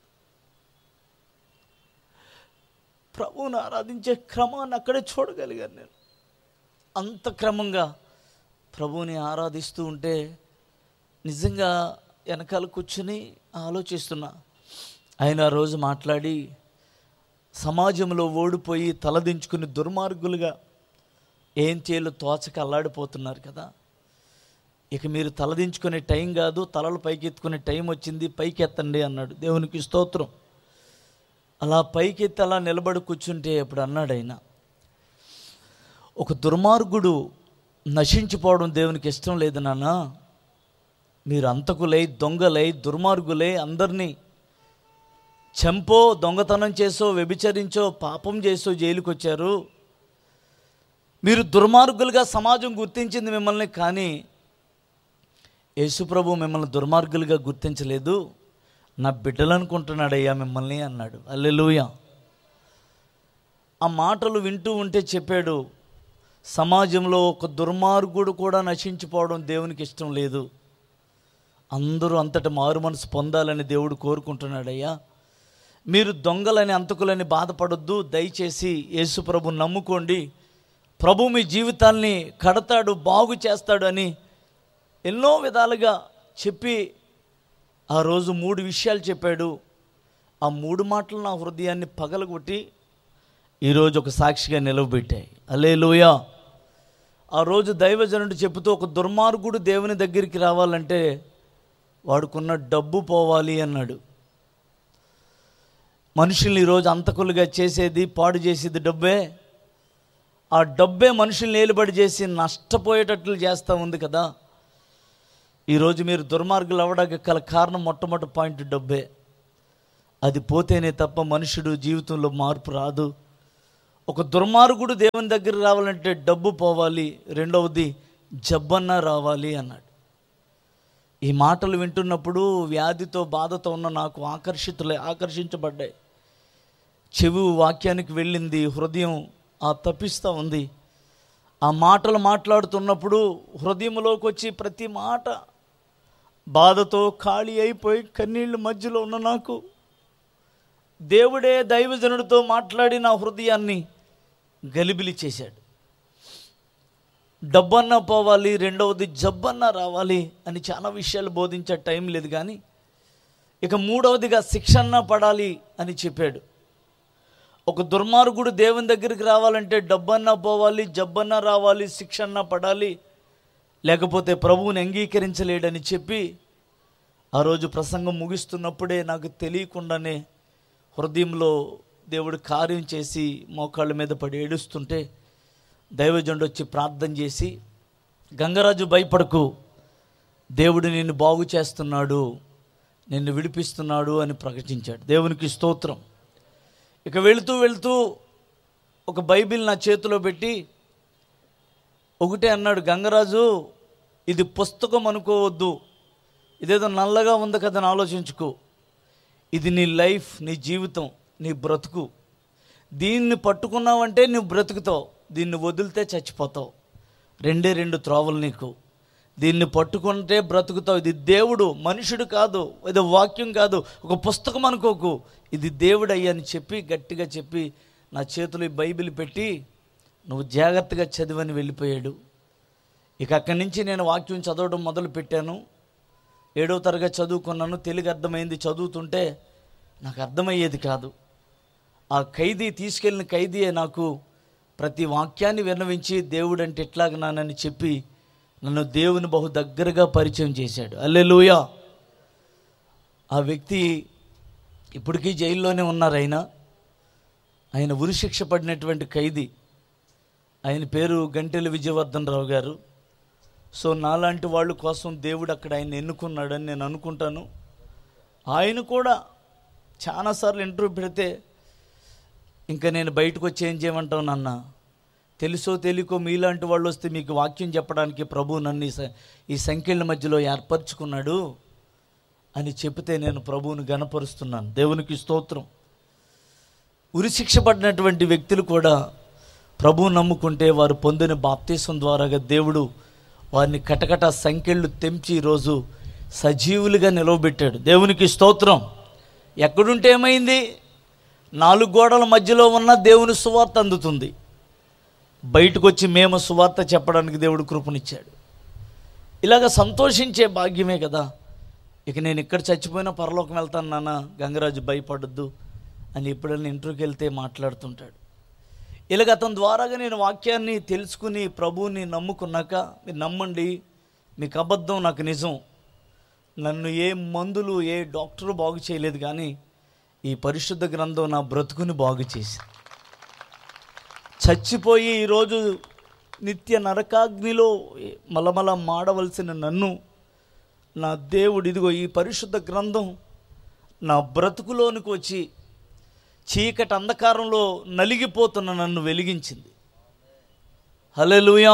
ప్రభువుని ఆరాధించే క్రమాన్ని అక్కడే చూడగలిగాను నేను అంత క్రమంగా ప్రభువుని ఆరాధిస్తూ ఉంటే నిజంగా వెనకాల కూర్చుని ఆలోచిస్తున్నా ఆయన ఆ రోజు మాట్లాడి సమాజంలో ఓడిపోయి తలదించుకుని దుర్మార్గులుగా ఏం చేయాలో తోచక అల్లాడిపోతున్నారు కదా ఇక మీరు తలదించుకునే టైం కాదు తలలు పైకెత్తుకునే టైం వచ్చింది పైకెత్తండి అన్నాడు దేవునికి స్తోత్రం అలా పైకెత్తి అలా నిలబడి కూర్చుంటే అప్పుడు అన్నాడు ఆయన ఒక దుర్మార్గుడు నశించిపోవడం దేవునికి ఇష్టం లేదు నాన్న మీరు అంతకులై దొంగలై దుర్మార్గులై అందరినీ చంపో దొంగతనం చేసో వ్యభిచరించో పాపం చేసో జైలుకి వచ్చారు మీరు దుర్మార్గులుగా సమాజం గుర్తించింది మిమ్మల్ని కానీ యేసుప్రభు మిమ్మల్ని దుర్మార్గులుగా గుర్తించలేదు నా బిడ్డలు అనుకుంటున్నాడయ్యా మిమ్మల్ని అన్నాడు అల్లెలుయ ఆ మాటలు వింటూ ఉంటే చెప్పాడు సమాజంలో ఒక దుర్మార్గుడు కూడా నశించిపోవడం దేవునికి ఇష్టం లేదు అందరూ అంతటి మారు మనసు పొందాలని దేవుడు కోరుకుంటున్నాడయ్యా మీరు దొంగలని అంతకులని బాధపడొద్దు దయచేసి యేసుప్రభు నమ్ముకోండి ప్రభు మీ జీవితాల్ని కడతాడు బాగు చేస్తాడు అని ఎన్నో విధాలుగా చెప్పి ఆ రోజు మూడు విషయాలు చెప్పాడు ఆ మూడు మాటలు నా హృదయాన్ని పగలగొట్టి ఈరోజు ఒక సాక్షిగా నిలవబెట్టాయి అలే ఆ రోజు దైవజనుడు చెబుతూ ఒక దుర్మార్గుడు దేవుని దగ్గరికి రావాలంటే వాడుకున్న డబ్బు పోవాలి అన్నాడు మనుషుల్ని ఈరోజు అంతకులుగా చేసేది పాడు చేసేది డబ్బే ఆ డబ్బే మనుషుల్ని ఏలుబడి చేసి నష్టపోయేటట్లు చేస్తూ ఉంది కదా ఈరోజు మీరు దుర్మార్గులు అవ్వడానికి గల కారణం మొట్టమొదటి పాయింట్ డబ్బే అది పోతేనే తప్ప మనుషుడు జీవితంలో మార్పు రాదు ఒక దుర్మార్గుడు దేవుని దగ్గర రావాలంటే డబ్బు పోవాలి రెండవది జబ్బన్న రావాలి అన్నాడు ఈ మాటలు వింటున్నప్పుడు వ్యాధితో బాధతో ఉన్న నాకు ఆకర్షితులై ఆకర్షించబడ్డాయి చెవి వాక్యానికి వెళ్ళింది హృదయం ఆ తప్పిస్తూ ఉంది ఆ మాటలు మాట్లాడుతున్నప్పుడు హృదయంలోకి వచ్చి ప్రతి మాట బాధతో ఖాళీ అయిపోయి కన్నీళ్ళ మధ్యలో ఉన్న నాకు దేవుడే దైవజనుడితో మాట్లాడి నా హృదయాన్ని గలిబిలి చేశాడు డబ్బన్నా పోవాలి రెండవది జబ్బన్నా రావాలి అని చాలా విషయాలు బోధించే టైం లేదు కానీ ఇక మూడవదిగా శిక్షణ పడాలి అని చెప్పాడు ఒక దుర్మార్గుడు దేవుని దగ్గరికి రావాలంటే డబ్బన్నా పోవాలి జబ్బన్నా రావాలి శిక్షణ పడాలి లేకపోతే ప్రభువుని అంగీకరించలేడని చెప్పి ఆ రోజు ప్రసంగం ముగిస్తున్నప్పుడే నాకు తెలియకుండానే హృదయంలో దేవుడు కార్యం చేసి మోకాళ్ళ మీద పడి ఏడుస్తుంటే దైవజనుడు వచ్చి ప్రార్థన చేసి గంగరాజు భయపడకు దేవుడు నిన్ను బాగు చేస్తున్నాడు నిన్ను విడిపిస్తున్నాడు అని ప్రకటించాడు దేవునికి స్తోత్రం ఇక వెళుతూ వెళుతూ ఒక బైబిల్ నా చేతిలో పెట్టి ఒకటే అన్నాడు గంగరాజు ఇది పుస్తకం అనుకోవద్దు ఇదేదో నల్లగా ఉంది కదా అని ఆలోచించుకో ఇది నీ లైఫ్ నీ జీవితం నీ బ్రతుకు దీన్ని పట్టుకున్నావంటే నువ్వు బ్రతుకుతావు దీన్ని వదిలితే చచ్చిపోతావు రెండే రెండు త్రోవలు నీకు దీన్ని పట్టుకుంటే బ్రతుకుతావు ఇది దేవుడు మనుషుడు కాదు ఇది వాక్యం కాదు ఒక పుస్తకం అనుకోకు ఇది దేవుడు అయ్యా అని చెప్పి గట్టిగా చెప్పి నా చేతిలో ఈ బైబిల్ పెట్టి నువ్వు జాగ్రత్తగా చదివని వెళ్ళిపోయాడు ఇక అక్కడి నుంచి నేను వాక్యం చదవడం మొదలు పెట్టాను ఏడో తరగతి చదువుకున్నాను తెలుగు అర్థమైంది చదువుతుంటే నాకు అర్థమయ్యేది కాదు ఆ ఖైదీ తీసుకెళ్ళిన ఖైదీయే నాకు ప్రతి వాక్యాన్ని విన్నవించి దేవుడు అంటే ఎట్లాగనానని చెప్పి నన్ను దేవుని బహు దగ్గరగా పరిచయం చేశాడు అల్లెలుయ ఆ వ్యక్తి ఇప్పటికీ జైల్లోనే ఉన్నారు ఆయన ఆయన ఉరిశిక్ష పడినటువంటి ఖైదీ ఆయన పేరు గంటెల విజయవర్ధన్ రావు గారు సో నాలాంటి వాళ్ళ కోసం దేవుడు అక్కడ ఆయన ఎన్నుకున్నాడని నేను అనుకుంటాను ఆయన కూడా చాలాసార్లు ఇంటర్వ్యూ పెడితే ఇంకా నేను బయటకు వచ్చి ఏం చేయమంటావు నాన్న తెలుసో తెలియకో మీలాంటి వాళ్ళు వస్తే మీకు వాక్యం చెప్పడానికి ప్రభు నన్ను ఈ స- ఈ సంఖ్యల మధ్యలో ఏర్పరచుకున్నాడు అని చెప్తే నేను ప్రభువుని గనపరుస్తున్నాను దేవునికి స్తోత్రం ఉరిశిక్ష పడినటువంటి వ్యక్తులు కూడా ప్రభువు నమ్ముకుంటే వారు పొందిన బాప్తీసం ద్వారాగా దేవుడు వారిని కటకట సంఖ్యలు తెంచి ఈరోజు సజీవులుగా నిలవబెట్టాడు దేవునికి స్తోత్రం ఎక్కడుంటే ఏమైంది నాలుగు గోడల మధ్యలో ఉన్న దేవుని సువార్త అందుతుంది బయటకు వచ్చి మేము సువార్త చెప్పడానికి దేవుడు కృపనిచ్చాడు ఇలాగ సంతోషించే భాగ్యమే కదా ఇక నేను ఇక్కడ చచ్చిపోయినా పరలోకం వెళ్తాను నాన్న గంగరాజు భయపడద్దు అని ఎప్పుడైనా ఇంటర్వ్యూకి వెళ్తే మాట్లాడుతుంటాడు ఇలాగ అతని ద్వారాగా నేను వాక్యాన్ని తెలుసుకుని ప్రభువుని నమ్ముకున్నాక మీరు నమ్మండి మీకు అబద్ధం నాకు నిజం నన్ను ఏ మందులు ఏ డాక్టరు బాగు చేయలేదు కానీ ఈ పరిశుద్ధ గ్రంథం నా బ్రతుకుని బాగు చేసి చచ్చిపోయి ఈరోజు నిత్య నరకాగ్నిలో మలమల మాడవలసిన నన్ను నా దేవుడు ఇదిగో ఈ పరిశుద్ధ గ్రంథం నా బ్రతుకులోనికి వచ్చి చీకటి అంధకారంలో నలిగిపోతున్న నన్ను వెలిగించింది హల్లెలూయా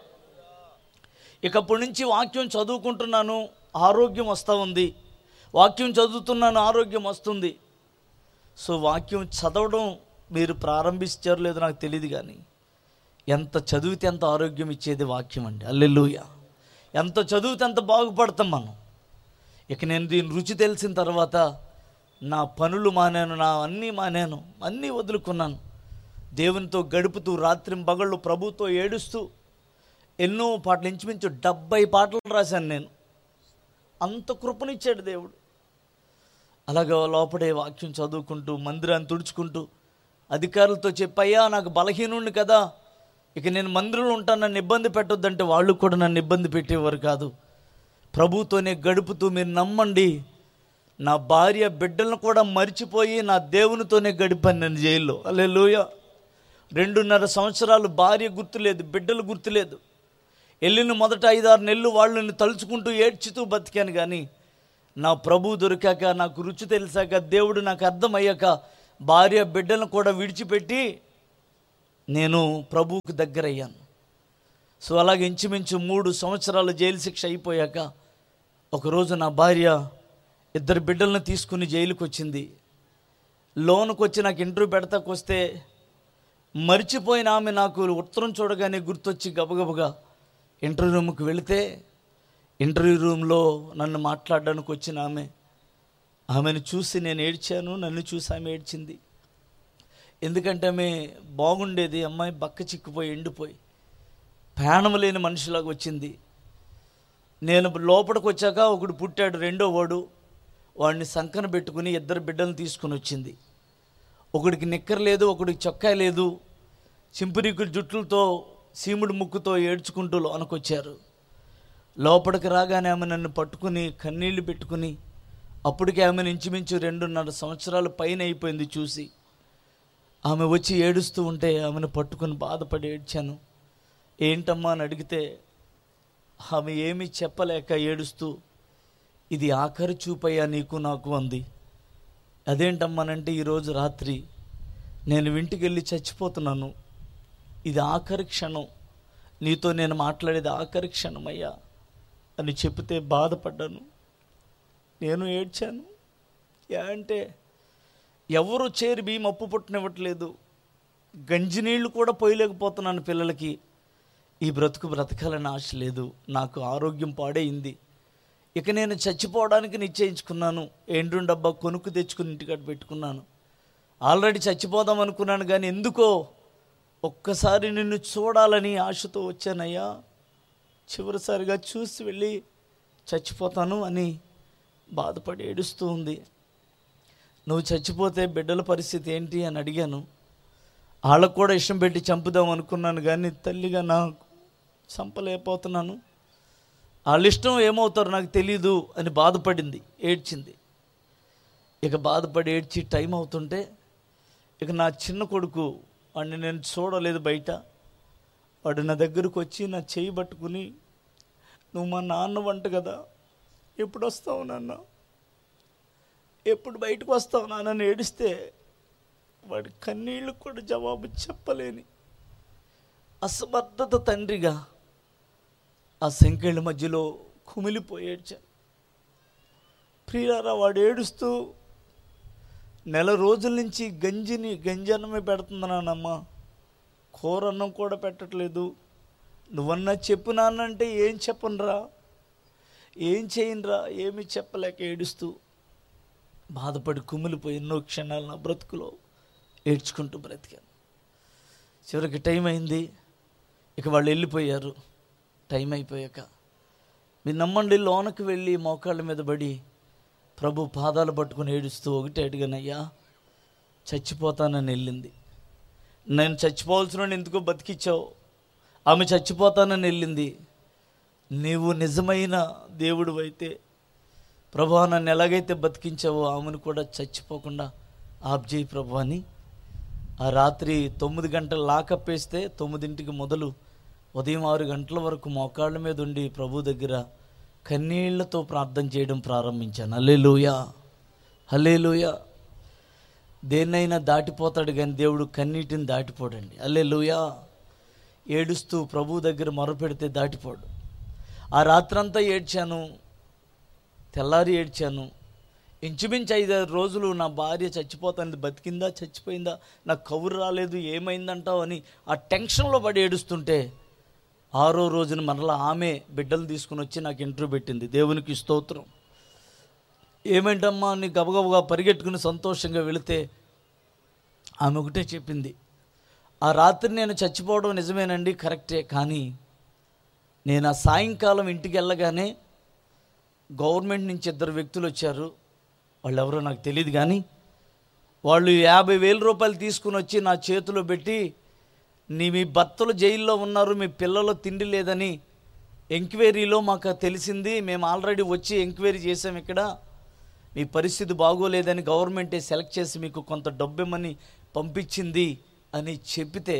ఇకప్పటి నుంచి వాక్యం చదువుకుంటున్నాను ఆరోగ్యం వస్తూ ఉంది వాక్యం చదువుతున్నాను ఆరోగ్యం వస్తుంది సో వాక్యం చదవడం మీరు ప్రారంభించారు లేదో నాకు తెలియదు కానీ ఎంత చదివితే ఎంత ఆరోగ్యం ఇచ్చేది వాక్యం అండి అల్లెలుయ ఎంత చదివితే ఎంత బాగుపడతాం మనం ఇక నేను దీని రుచి తెలిసిన తర్వాత నా పనులు మానాను నా అన్నీ మానాను అన్నీ వదులుకున్నాను దేవునితో గడుపుతూ రాత్రి పగళ్ళు ప్రభుతో ఏడుస్తూ ఎన్నో పాటలు ఇంచుమించు డెబ్బై పాటలు రాశాను నేను అంత కృపనిచ్చాడు దేవుడు అలాగా లోపడే వాక్యం చదువుకుంటూ మందిరాన్ని తుడుచుకుంటూ అధికారులతో చెప్పయ్యా నాకు బలహీనుండి కదా ఇక నేను మందిరంలో ఉంటాను నన్ను ఇబ్బంది పెట్టొద్దంటే వాళ్ళు కూడా నన్ను ఇబ్బంది పెట్టేవారు కాదు ప్రభుతోనే గడుపుతూ మీరు నమ్మండి నా భార్య బిడ్డలను కూడా మర్చిపోయి నా దేవునితోనే గడిపాను నేను జైల్లో అలే రెండున్నర సంవత్సరాలు భార్య గుర్తులేదు బిడ్డలు గుర్తులేదు వెళ్ళిన మొదట ఐదారు నెలలు వాళ్ళని తలుచుకుంటూ ఏడ్చుతూ బతికాను కానీ నా ప్రభు దొరికాక నాకు రుచి తెలిసాక దేవుడు నాకు అర్థమయ్యాక భార్య బిడ్డలను కూడా విడిచిపెట్టి నేను ప్రభువుకు దగ్గరయ్యాను సో అలాగే ఇంచుమించు మూడు సంవత్సరాలు జైలు శిక్ష అయిపోయాక ఒకరోజు నా భార్య ఇద్దరు బిడ్డలను తీసుకుని జైలుకి వచ్చింది లోనుకు వచ్చి నాకు ఇంటర్వ్యూ పెడతాకు వస్తే మర్చిపోయిన ఆమె నాకు ఉత్తరం చూడగానే గుర్తొచ్చి గబగబగా ఇంటర్వ్యూ రూమ్కి వెళితే ఇంటర్వ్యూ రూమ్లో నన్ను మాట్లాడడానికి వచ్చిన ఆమె ఆమెను చూసి నేను ఏడ్చాను నన్ను చూసి ఆమె ఏడ్చింది ఎందుకంటే ఆమె బాగుండేది అమ్మాయి బక్క చిక్కిపోయి ఎండిపోయి ప్రాణం లేని మనిషిలాగా వచ్చింది నేను లోపలికి వచ్చాక ఒకడు పుట్టాడు రెండో వాడు వాడిని సంకన పెట్టుకుని ఇద్దరు బిడ్డలను తీసుకుని వచ్చింది ఒకడికి నిక్కర లేదు ఒకడికి చొక్కా లేదు చింపురీకుల జుట్లతో సీముడు ముక్కుతో ఏడ్చుకుంటూ లోనకొచ్చారు లోపలికి రాగానే ఆమె నన్ను పట్టుకుని కన్నీళ్లు పెట్టుకుని అప్పటికే ఆమెను ఇంచుమించు రెండున్నర సంవత్సరాల పైన అయిపోయింది చూసి ఆమె వచ్చి ఏడుస్తూ ఉంటే ఆమెను పట్టుకుని బాధపడి ఏడ్చాను ఏంటమ్మా అని అడిగితే ఆమె ఏమీ చెప్పలేక ఏడుస్తూ ఇది ఆఖరి చూపయ్యా నీకు నాకు అంది అదేంటమ్మానంటే ఈరోజు రాత్రి నేను ఇంటికి వెళ్ళి చచ్చిపోతున్నాను ఇది ఆఖరి క్షణం నీతో నేను మాట్లాడేది ఆఖరి క్షణం అయ్యా అని చెప్తే బాధపడ్డాను నేను ఏడ్చాను యా అంటే ఎవరు చేరి బియ్యం అప్పు పుట్టనివ్వట్లేదు గంజి నీళ్లు కూడా పోయలేకపోతున్నాను పిల్లలకి ఈ బ్రతుకు బ్రతకాలని ఆశ లేదు నాకు ఆరోగ్యం పాడైంది ఇక నేను చచ్చిపోవడానికి నిశ్చయించుకున్నాను ఎండు డబ్బా కొనుక్కు తెచ్చుకుని ఇంటికాడ పెట్టుకున్నాను ఆల్రెడీ చచ్చిపోదాం అనుకున్నాను కానీ ఎందుకో ఒక్కసారి నిన్ను చూడాలని ఆశతో వచ్చానయ్యా చివరిసారిగా చూసి వెళ్ళి చచ్చిపోతాను అని బాధపడి ఏడుస్తూ ఉంది నువ్వు చచ్చిపోతే బిడ్డల పరిస్థితి ఏంటి అని అడిగాను వాళ్ళకు కూడా ఇష్టం పెట్టి చంపుదాం అనుకున్నాను కానీ తల్లిగా నాకు చంపలేకపోతున్నాను వాళ్ళ ఇష్టం ఏమవుతారో నాకు తెలీదు అని బాధపడింది ఏడ్చింది ఇక బాధపడి ఏడ్చి టైం అవుతుంటే ఇక నా చిన్న కొడుకు వాడిని నేను చూడలేదు బయట వాడు నా దగ్గరకు వచ్చి నా చేయి పట్టుకుని నువ్వు మా నాన్న వంట కదా ఎప్పుడు వస్తావు నాన్న ఎప్పుడు బయటకు వస్తావు నాన్న ఏడిస్తే వాడి కన్నీళ్ళు కూడా జవాబు చెప్పలేని అసమర్థత తండ్రిగా ఆ సంఖ్యల మధ్యలో కుమిలిపోయి ఏడ్చాను ప్రియారా వాడు ఏడుస్తూ నెల రోజుల నుంచి గంజిని గంజన్నమే పెడుతున్నానమ్మా కూర అన్నం కూడా పెట్టట్లేదు నువ్వన్నా చెప్పు నాన్నంటే ఏం చెప్పనురా ఏం చేయనురా ఏమి చెప్పలేక ఏడుస్తూ బాధపడి కుమిలిపోయి ఎన్నో క్షణాలు నా బ్రతుకులో ఏడ్చుకుంటూ బ్రతికాను చివరికి టైం అయింది ఇక వాళ్ళు వెళ్ళిపోయారు టైం అయిపోయాక మీరు నమ్మండి లోనకి వెళ్ళి మోకాళ్ళ మీద పడి ప్రభు పాదాలు పట్టుకుని ఏడుస్తూ ఒకటే అడిగానయ్యా చచ్చిపోతానని వెళ్ళింది నేను చచ్చిపోవాల్సిన ఎందుకో బతికిచ్చావు ఆమె చచ్చిపోతానని వెళ్ళింది నీవు నిజమైన దేవుడు అయితే ప్రభా నన్ను ఎలాగైతే బతికించావో ఆమెను కూడా చచ్చిపోకుండా ఆబ్జేయి ప్రభు అని ఆ రాత్రి తొమ్మిది గంటలు లాకప్ వేస్తే తొమ్మిదింటికి మొదలు ఉదయం ఆరు గంటల వరకు మోకాళ్ళ మీద ఉండి ప్రభు దగ్గర కన్నీళ్లతో ప్రార్థన చేయడం ప్రారంభించాను హల్లే హల్లే దేన్నైనా దాటిపోతాడు కానీ దేవుడు కన్నీటిని దాటిపోడండి అల్లే ఏడుస్తూ ప్రభు దగ్గర మొరపెడితే దాటిపోడు ఆ రాత్రంతా ఏడ్చాను తెల్లారి ఏడ్చాను ఇంచుమించు ఐదారు రోజులు నా భార్య చచ్చిపోతాను బతికిందా చచ్చిపోయిందా నాకు కబురు రాలేదు ఏమైందంటావు అని ఆ టెన్షన్లో పడి ఏడుస్తుంటే ఆరో రోజున మరలా ఆమె బిడ్డలు తీసుకుని వచ్చి నాకు ఇంటర్వ్యూ పెట్టింది దేవునికి స్తోత్రం ఏమేంటమ్మా అని గబగబగా పరిగెట్టుకుని సంతోషంగా వెళితే ఆమె ఒకటే చెప్పింది ఆ రాత్రి నేను చచ్చిపోవడం నిజమేనండి కరెక్టే కానీ నేను ఆ సాయంకాలం ఇంటికి వెళ్ళగానే గవర్నమెంట్ నుంచి ఇద్దరు వ్యక్తులు వచ్చారు వాళ్ళు ఎవరో నాకు తెలియదు కానీ వాళ్ళు యాభై వేల రూపాయలు తీసుకుని వచ్చి నా చేతిలో పెట్టి నీ మీ భర్తలు జైల్లో ఉన్నారు మీ పిల్లలు తిండి లేదని ఎంక్వైరీలో మాకు తెలిసింది మేము ఆల్రెడీ వచ్చి ఎంక్వైరీ చేసాం ఇక్కడ మీ పరిస్థితి బాగోలేదని గవర్నమెంటే సెలెక్ట్ చేసి మీకు కొంత డబ్బిమ్మని పంపించింది అని చెప్తే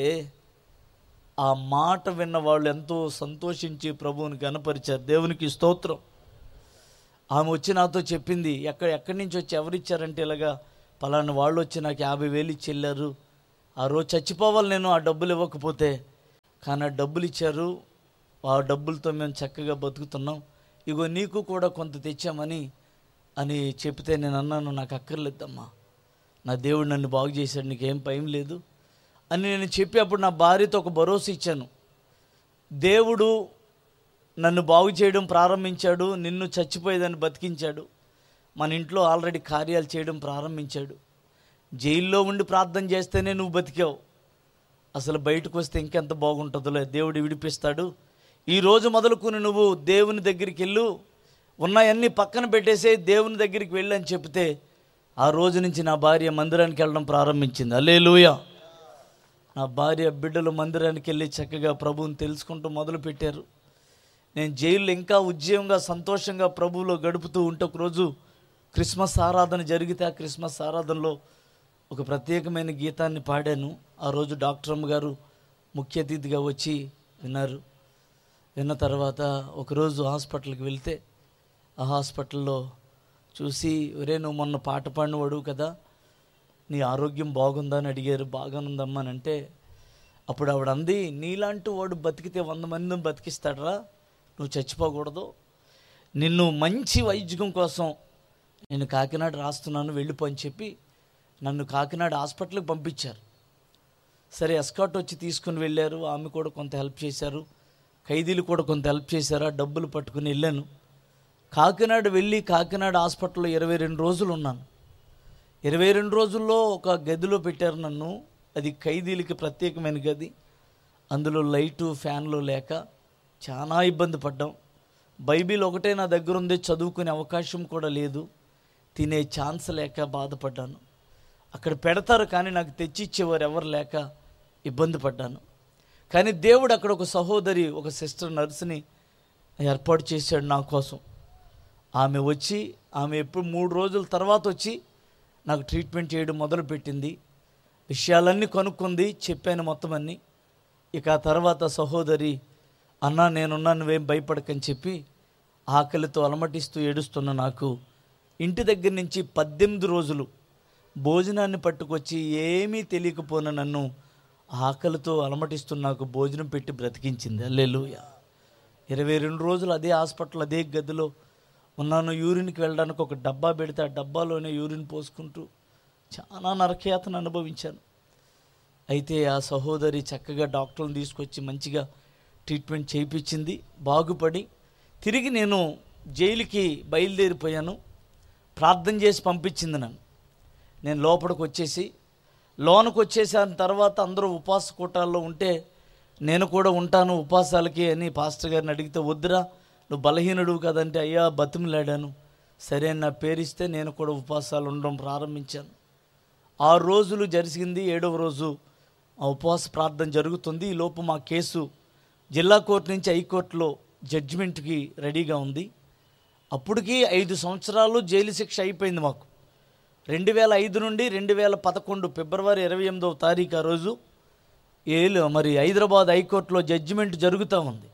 ఆ మాట విన్న వాళ్ళు ఎంతో సంతోషించి ప్రభువుని కనపరిచారు దేవునికి స్తోత్రం ఆమె వచ్చి నాతో చెప్పింది ఎక్కడ ఎక్కడి నుంచి వచ్చి ఎవరిచ్చారంటే ఇలాగా పలానా వాళ్ళు వచ్చి నాకు యాభై వేలు ఇచ్చి వెళ్ళారు ఆ రోజు చచ్చిపోవాలి నేను ఆ డబ్బులు ఇవ్వకపోతే కానీ ఆ డబ్బులు ఇచ్చారు ఆ డబ్బులతో మేము చక్కగా బతుకుతున్నాం ఇగో నీకు కూడా కొంత తెచ్చామని అని చెప్తే నేను అన్నాను నాకు అక్కర్లేదమ్మా నా దేవుడు నన్ను బాగు చేశాడు నీకేం భయం లేదు అని నేను చెప్పి అప్పుడు నా భార్యతో ఒక భరోసా ఇచ్చాను దేవుడు నన్ను బాగు చేయడం ప్రారంభించాడు నిన్ను చచ్చిపోయేదని బతికించాడు మన ఇంట్లో ఆల్రెడీ కార్యాలు చేయడం ప్రారంభించాడు జైల్లో ఉండి ప్రార్థన చేస్తేనే నువ్వు బతికావు అసలు బయటకు వస్తే ఇంకెంత బాగుంటుందో దేవుడు విడిపిస్తాడు ఈ రోజు మొదలుకొని నువ్వు దేవుని దగ్గరికి వెళ్ళు ఉన్నాయన్నీ పక్కన పెట్టేసే దేవుని దగ్గరికి వెళ్ళి అని చెప్తే ఆ రోజు నుంచి నా భార్య మందిరానికి వెళ్ళడం ప్రారంభించింది అల్లే నా భార్య బిడ్డలు మందిరానికి వెళ్ళి చక్కగా ప్రభువుని తెలుసుకుంటూ మొదలుపెట్టారు నేను జైల్లో ఇంకా ఉద్యమంగా సంతోషంగా ప్రభువులో గడుపుతూ ఉంటే ఒకరోజు క్రిస్మస్ ఆరాధన జరిగితే ఆ క్రిస్మస్ ఆరాధనలో ఒక ప్రత్యేకమైన గీతాన్ని పాడాను ఆ రోజు డాక్టర్ అమ్మ గారు ముఖ్య అతిథిగా వచ్చి విన్నారు విన్న తర్వాత ఒకరోజు హాస్పిటల్కి వెళ్తే ఆ హాస్పిటల్లో చూసి ఒరే నువ్వు మొన్న పాట పాడినవాడు కదా నీ ఆరోగ్యం బాగుందా అని అడిగారు బాగానుందమ్మా అని అంటే అప్పుడు ఆవిడ అంది నీలాంటి వాడు బతికితే వంద మందిని బతికిస్తాడరా నువ్వు చచ్చిపోకూడదు నిన్ను మంచి వైద్యం కోసం నేను కాకినాడ రాస్తున్నాను వెళ్ళిపో అని చెప్పి నన్ను కాకినాడ హాస్పిటల్కి పంపించారు సరే ఎస్కాట్ వచ్చి తీసుకుని వెళ్ళారు ఆమె కూడా కొంత హెల్ప్ చేశారు ఖైదీలు కూడా కొంత హెల్ప్ చేశారు ఆ డబ్బులు పట్టుకుని వెళ్ళాను కాకినాడ వెళ్ళి కాకినాడ హాస్పిటల్లో ఇరవై రెండు రోజులు ఉన్నాను ఇరవై రెండు రోజుల్లో ఒక గదిలో పెట్టారు నన్ను అది ఖైదీలకి ప్రత్యేకమైన గది అందులో లైటు ఫ్యాన్లు లేక చాలా ఇబ్బంది పడ్డాం బైబిల్ ఒకటే నా దగ్గర ఉంది చదువుకునే అవకాశం కూడా లేదు తినే ఛాన్స్ లేక బాధపడ్డాను అక్కడ పెడతారు కానీ నాకు తెచ్చిచ్చేవారు ఎవరు లేక ఇబ్బంది పడ్డాను కానీ దేవుడు అక్కడ ఒక సహోదరి ఒక సిస్టర్ నర్సుని ఏర్పాటు చేశాడు నా కోసం ఆమె వచ్చి ఆమె ఎప్పుడు మూడు రోజుల తర్వాత వచ్చి నాకు ట్రీట్మెంట్ చేయడం మొదలుపెట్టింది విషయాలన్నీ కనుక్కుంది చెప్పాను మొత్తం అన్నీ ఇక ఆ తర్వాత సహోదరి అన్నా నేనున్నా నువ్వేం భయపడకని చెప్పి ఆకలితో అలమటిస్తూ ఏడుస్తున్న నాకు ఇంటి దగ్గర నుంచి పద్దెనిమిది రోజులు భోజనాన్ని పట్టుకొచ్చి ఏమీ తెలియకపోయిన నన్ను ఆకలితో అలమటిస్తున్న నాకు భోజనం పెట్టి బ్రతికించింది అల్లెలుయ ఇరవై రెండు రోజులు అదే హాస్పిటల్ అదే గదిలో ఉన్నాను యూరిన్కి వెళ్ళడానికి ఒక డబ్బా పెడితే ఆ డబ్బాలోనే యూరిన్ పోసుకుంటూ చాలా నరకయాతను అనుభవించాను అయితే ఆ సహోదరి చక్కగా డాక్టర్ని తీసుకొచ్చి మంచిగా ట్రీట్మెంట్ చేయించింది బాగుపడి తిరిగి నేను జైలుకి బయలుదేరిపోయాను ప్రార్థన చేసి పంపించింది నన్ను నేను లోపలికి వచ్చేసి లోనకు వచ్చేసిన తర్వాత అందరూ ఉపవాస కూటాల్లో ఉంటే నేను కూడా ఉంటాను ఉపవాసాలకి అని పాస్టర్ గారిని అడిగితే వద్దురా నువ్వు బలహీనుడు కదంటే అయ్యా బతిమిలాడాను సరే అని నా పేరిస్తే నేను కూడా ఉపవాసాలు ఉండడం ప్రారంభించాను ఆరు రోజులు జరిగింది ఏడవ రోజు ఆ ఉపవాస ప్రార్థన జరుగుతుంది ఈ లోపు మా కేసు జిల్లా కోర్టు నుంచి హైకోర్టులో జడ్జిమెంట్కి రెడీగా ఉంది అప్పటికి ఐదు సంవత్సరాలు జైలు శిక్ష అయిపోయింది మాకు రెండు వేల ఐదు నుండి రెండు వేల పదకొండు ఫిబ్రవరి ఇరవై ఎనిమిదవ తారీఖు ఆ రోజు ఏలు మరి హైదరాబాద్ హైకోర్టులో జడ్జిమెంట్ జరుగుతూ ఉంది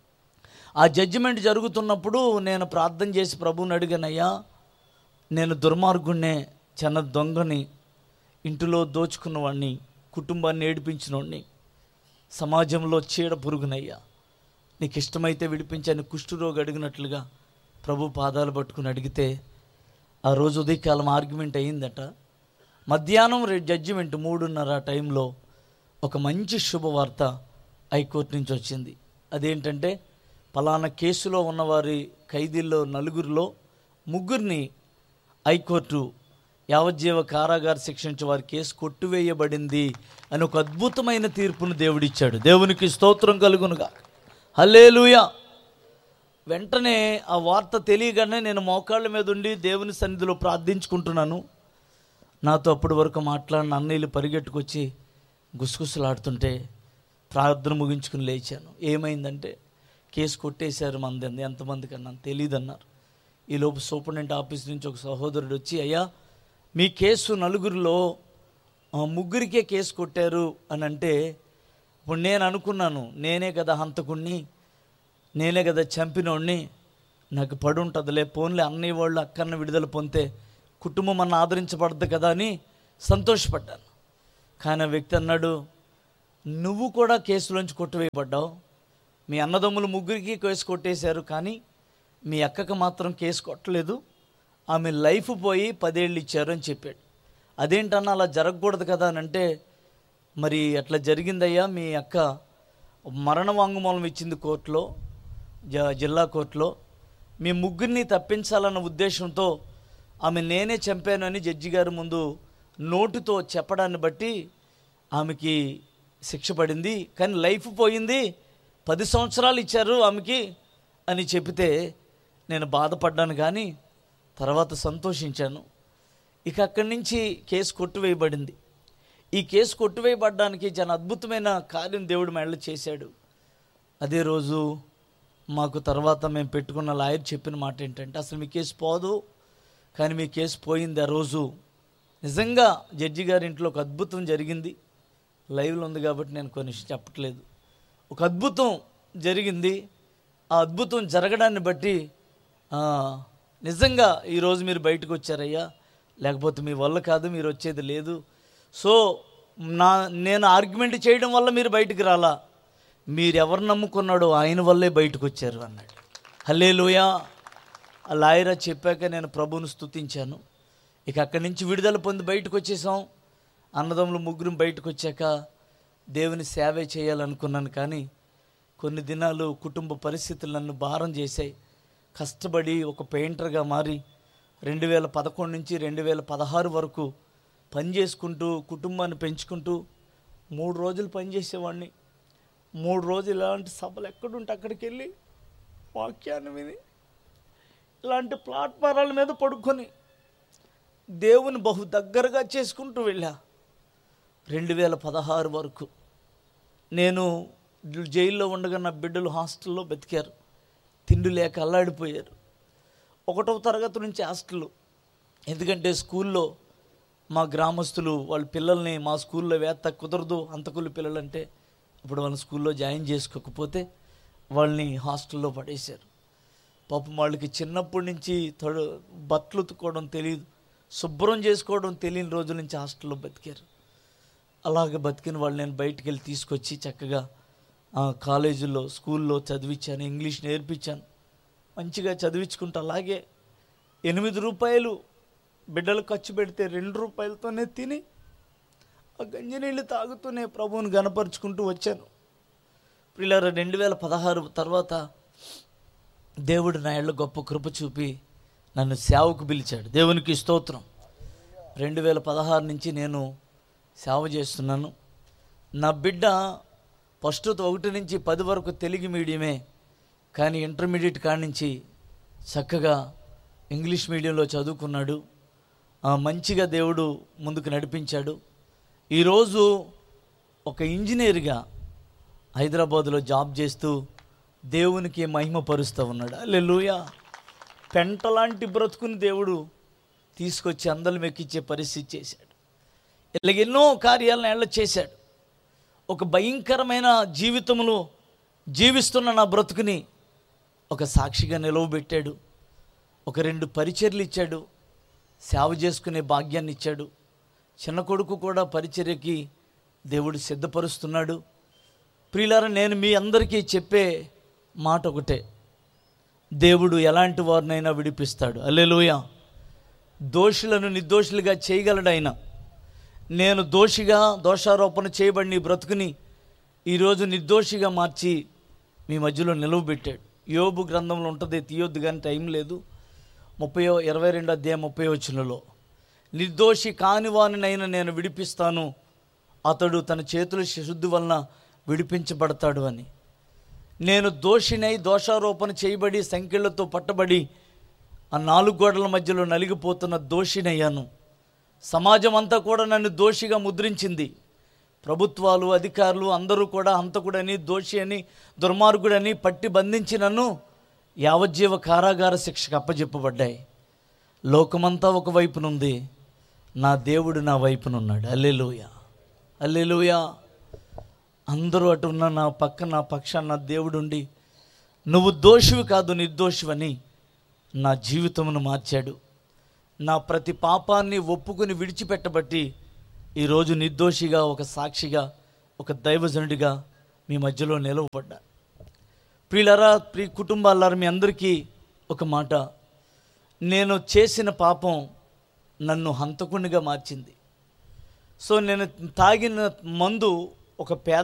ఆ జడ్జిమెంట్ జరుగుతున్నప్పుడు నేను ప్రార్థన చేసి ప్రభువుని అడిగానయ్యా నేను దుర్మార్గుణ్ణే చిన్న దొంగని ఇంటిలో దోచుకున్నవాడిని కుటుంబాన్ని ఏడిపించినవాడిని సమాజంలో చీడ పురుగునయ్యా నీకు ఇష్టమైతే విడిపించని కుష్ఠరోగి అడిగినట్లుగా ప్రభు పాదాలు పట్టుకుని అడిగితే ఆ రోజు ఉదయకాలం ఆర్గ్యుమెంట్ అయ్యిందట మధ్యాహ్నం రే- జడ్జిమెంట్ మూడున్నర టైంలో ఒక మంచి శుభవార్త హైకోర్టు నుంచి వచ్చింది అదేంటంటే పలానా కేసులో ఉన్నవారి ఖైదీల్లో నలుగురిలో ముగ్గురిని హైకోర్టు యావజ్జీవ కారాగార శిక్ష నుంచి వారి కేసు కొట్టివేయబడింది అని ఒక అద్భుతమైన తీర్పును దేవుడిచ్చాడు దేవునికి స్తోత్రం కలుగునుగా హల్లేలుయా వెంటనే ఆ వార్త తెలియగానే నేను మోకాళ్ళ మీద ఉండి దేవుని సన్నిధిలో ప్రార్థించుకుంటున్నాను నాతో అప్పటి వరకు మాట్లాడిన అన్నయ్యలు పరిగెట్టుకొచ్చి గుసగుసలాడుతుంటే ప్రార్థన ముగించుకుని లేచాను ఏమైందంటే కేసు కొట్టేశారు మంది ఎంతమంది కన్నా తెలియదు అన్నారు ఈలోపు సూపరింటెండెంట్ ఆఫీస్ నుంచి ఒక సహోదరుడు వచ్చి అయ్యా మీ కేసు నలుగురిలో ఆ, ముగ్గురికే కేసు కొట్టారు అని అంటే ఇప్పుడు నేను అనుకున్నాను నేనే కదా హంతకుణ్ణి నేనే కదా చంపినోడిని నాకు పడి ఉంటుందిలే పోన్లే అన్నయ్య వాళ్ళు అక్కన్న విడుదల పొందితే కుటుంబం అన్న ఆదరించబడద్దు కదా అని సంతోషపడ్డాను కానీ ఆ వ్యక్తి అన్నాడు నువ్వు కూడా కేసులోంచి కొట్టివేయబడ్డావు మీ అన్నదమ్ములు ముగ్గురికి కేసు కొట్టేశారు కానీ మీ అక్కకు మాత్రం కేసు కొట్టలేదు ఆమె లైఫ్ పోయి పదేళ్ళు ఇచ్చారు అని చెప్పాడు అదేంటన్నా అలా జరగకూడదు కదా అని అంటే మరి అట్లా జరిగిందయ్యా మీ అక్క మరణ వాంగ్మూలం ఇచ్చింది కోర్టులో జ జిల్లా కోర్టులో మీ ముగ్గురిని తప్పించాలన్న ఉద్దేశంతో ఆమె నేనే చంపాను అని జడ్జి గారి ముందు నోటుతో చెప్పడాన్ని బట్టి ఆమెకి శిక్ష పడింది కానీ లైఫ్ పోయింది పది సంవత్సరాలు ఇచ్చారు ఆమెకి అని చెబితే నేను బాధపడ్డాను కానీ తర్వాత సంతోషించాను ఇక అక్కడి నుంచి కేసు కొట్టివేయబడింది ఈ కేసు కొట్టివేయబడ్డానికి చాలా అద్భుతమైన కార్యం దేవుడు మెడలు చేశాడు అదే రోజు మాకు తర్వాత మేము పెట్టుకున్న లాయర్ చెప్పిన మాట ఏంటంటే అసలు మీ కేసు పోదు కానీ మీ కేసు పోయింది ఆ రోజు నిజంగా జడ్జి గారి ఇంట్లో ఒక అద్భుతం జరిగింది లైవ్లో ఉంది కాబట్టి నేను కొన్ని విషయం చెప్పట్లేదు ఒక అద్భుతం జరిగింది ఆ అద్భుతం జరగడాన్ని బట్టి ఆ, నిజంగా ఈరోజు మీరు బయటకు వచ్చారయ్యా లేకపోతే మీ వల్ల కాదు మీరు వచ్చేది లేదు సో నా నేను ఆర్గ్యుమెంట్ చేయడం వల్ల మీరు బయటికి రాలా మీరు ఎవరు నమ్ముకున్నాడో ఆయన వల్లే బయటకు వచ్చారు అన్నాడు హల్లే ఆ లాయరా చెప్పాక నేను ప్రభువును స్తుతించాను ఇక అక్కడి నుంచి విడుదల పొంది బయటకు వచ్చేసాం అన్నదమ్ములు ముగ్గురు బయటకు వచ్చాక దేవుని సేవే చేయాలనుకున్నాను కానీ కొన్ని దినాలు కుటుంబ పరిస్థితులు నన్ను భారం చేశాయి కష్టపడి ఒక పెయింటర్గా మారి రెండు వేల పదకొండు నుంచి రెండు వేల పదహారు వరకు పని చేసుకుంటూ కుటుంబాన్ని పెంచుకుంటూ మూడు రోజులు పనిచేసేవాడిని మూడు రోజులు ఇలాంటి సభలు ఎక్కడుంటే అక్కడికి వెళ్ళి వాక్యాన్ని విని ఇలాంటి ప్లాట్ఫారాల మీద పడుకొని దేవుని బహు దగ్గరగా చేసుకుంటూ వెళ్ళా రెండు వేల పదహారు వరకు నేను జైల్లో ఉండగా నా బిడ్డలు హాస్టల్లో బతికారు తిండి లేక అల్లాడిపోయారు ఒకటవ తరగతి నుంచి హాస్టల్ ఎందుకంటే స్కూల్లో మా గ్రామస్తులు వాళ్ళ పిల్లల్ని మా స్కూల్లో వేత్త కుదరదు అంతకులు పిల్లలంటే ఇప్పుడు వాళ్ళ స్కూల్లో జాయిన్ చేసుకోకపోతే వాళ్ళని హాస్టల్లో పడేశారు పాపం వాళ్ళకి చిన్నప్పటి నుంచి తడు బట్టలు ఉతుక్కోవడం తెలియదు శుభ్రం చేసుకోవడం తెలియని రోజుల నుంచి హాస్టల్లో బతికారు అలాగే బతికిన వాళ్ళు నేను బయటికి వెళ్ళి తీసుకొచ్చి చక్కగా ఆ, కాలేజీల్లో స్కూల్లో చదివించాను ఇంగ్లీష్ నేర్పించాను మంచిగా చదివించుకుంటూ అలాగే ఎనిమిది రూపాయలు బిడ్డలు ఖర్చు పెడితే రెండు రూపాయలతోనే తిని ఆ గంజి నీళ్ళు తాగుతూనే ప్రభువుని గనపరుచుకుంటూ వచ్చాను పిల్లల రెండు వేల పదహారు తర్వాత దేవుడు నా ఏళ్ళ గొప్ప కృప చూపి నన్ను సేవకు పిలిచాడు దేవునికి స్తోత్రం రెండు వేల పదహారు నుంచి నేను సేవ చేస్తున్నాను నా బిడ్డ ఫస్ట్ ఒకటి నుంచి పది వరకు తెలుగు మీడియమే కానీ ఇంటర్మీడియట్ కాడి నుంచి చక్కగా ఇంగ్లీష్ మీడియంలో చదువుకున్నాడు ఆ, మంచిగా దేవుడు ముందుకు నడిపించాడు ఈరోజు ఒక ఇంజనీర్గా హైదరాబాద్లో జాబ్ చేస్తూ దేవునికి మహిమపరుస్తూ ఉన్నాడు అల్లెలుయా పెంటలాంటి బ్రతుకుని దేవుడు తీసుకొచ్చి అందలం ఎక్కించే పరిస్థితి చేశాడు ఇలాగ ఎన్నో కార్యాలను ఏళ్ళ చేశాడు ఒక భయంకరమైన జీవితంలో జీవిస్తున్న నా బ్రతుకుని ఒక సాక్షిగా నిలవబెట్టాడు ఒక రెండు పరిచర్లు ఇచ్చాడు సేవ చేసుకునే భాగ్యాన్ని ఇచ్చాడు చిన్న కొడుకు కూడా పరిచర్యకి దేవుడు సిద్ధపరుస్తున్నాడు ప్రియులారా నేను మీ అందరికీ చెప్పే మాట ఒకటే దేవుడు ఎలాంటి వారినైనా విడిపిస్తాడు అల్లెలుయ దోషులను నిర్దోషులుగా చేయగలడు ఆయన నేను దోషిగా దోషారోపణ చేయబడిన ఈ బ్రతుకుని ఈరోజు నిర్దోషిగా మార్చి మీ మధ్యలో నిలవబెట్టాడు యోబు గ్రంథంలో ఉంటుంది తీయొద్దు కానీ టైం లేదు ముప్పై ఇరవై రెండు అధ్యాయం ముప్పై వచనంలో నిర్దోషి కానివానినైనా నేను విడిపిస్తాను అతడు తన చేతుల శుద్ధి వలన విడిపించబడతాడు అని నేను దోషినై దోషారోపణ చేయబడి సంఖ్యలతో పట్టబడి ఆ నాలుగు గోడల మధ్యలో నలిగిపోతున్న దోషినయ్యాను సమాజం అంతా కూడా నన్ను దోషిగా ముద్రించింది ప్రభుత్వాలు అధికారులు అందరూ కూడా హంతకుడని దోషి అని దుర్మార్గుడని పట్టి బంధించి నన్ను యావజ్జీవ కారాగార శిక్షకు అప్పజెప్పబడ్డాయి లోకమంతా ఒక వైపునుంది నా దేవుడు నా వైపునున్నాడు అల్లెలుయ అల్లెలుయ అందరూ అటు ఉన్న నా పక్క నా పక్షాన నా దేవుడుండి నువ్వు దోషివి కాదు నిర్దోషివని నా జీవితమును మార్చాడు నా ప్రతి పాపాన్ని ఒప్పుకుని విడిచిపెట్టబట్టి ఈరోజు నిర్దోషిగా ఒక సాక్షిగా ఒక దైవజనుడిగా మీ మధ్యలో నిలవబడ్డా ప్రియులరా ప్రియ కుటుంబాలారా మీ అందరికీ ఒక మాట నేను చేసిన పాపం నన్ను హంతకునిగా మార్చింది సో నేను తాగిన మందు ఒక పేద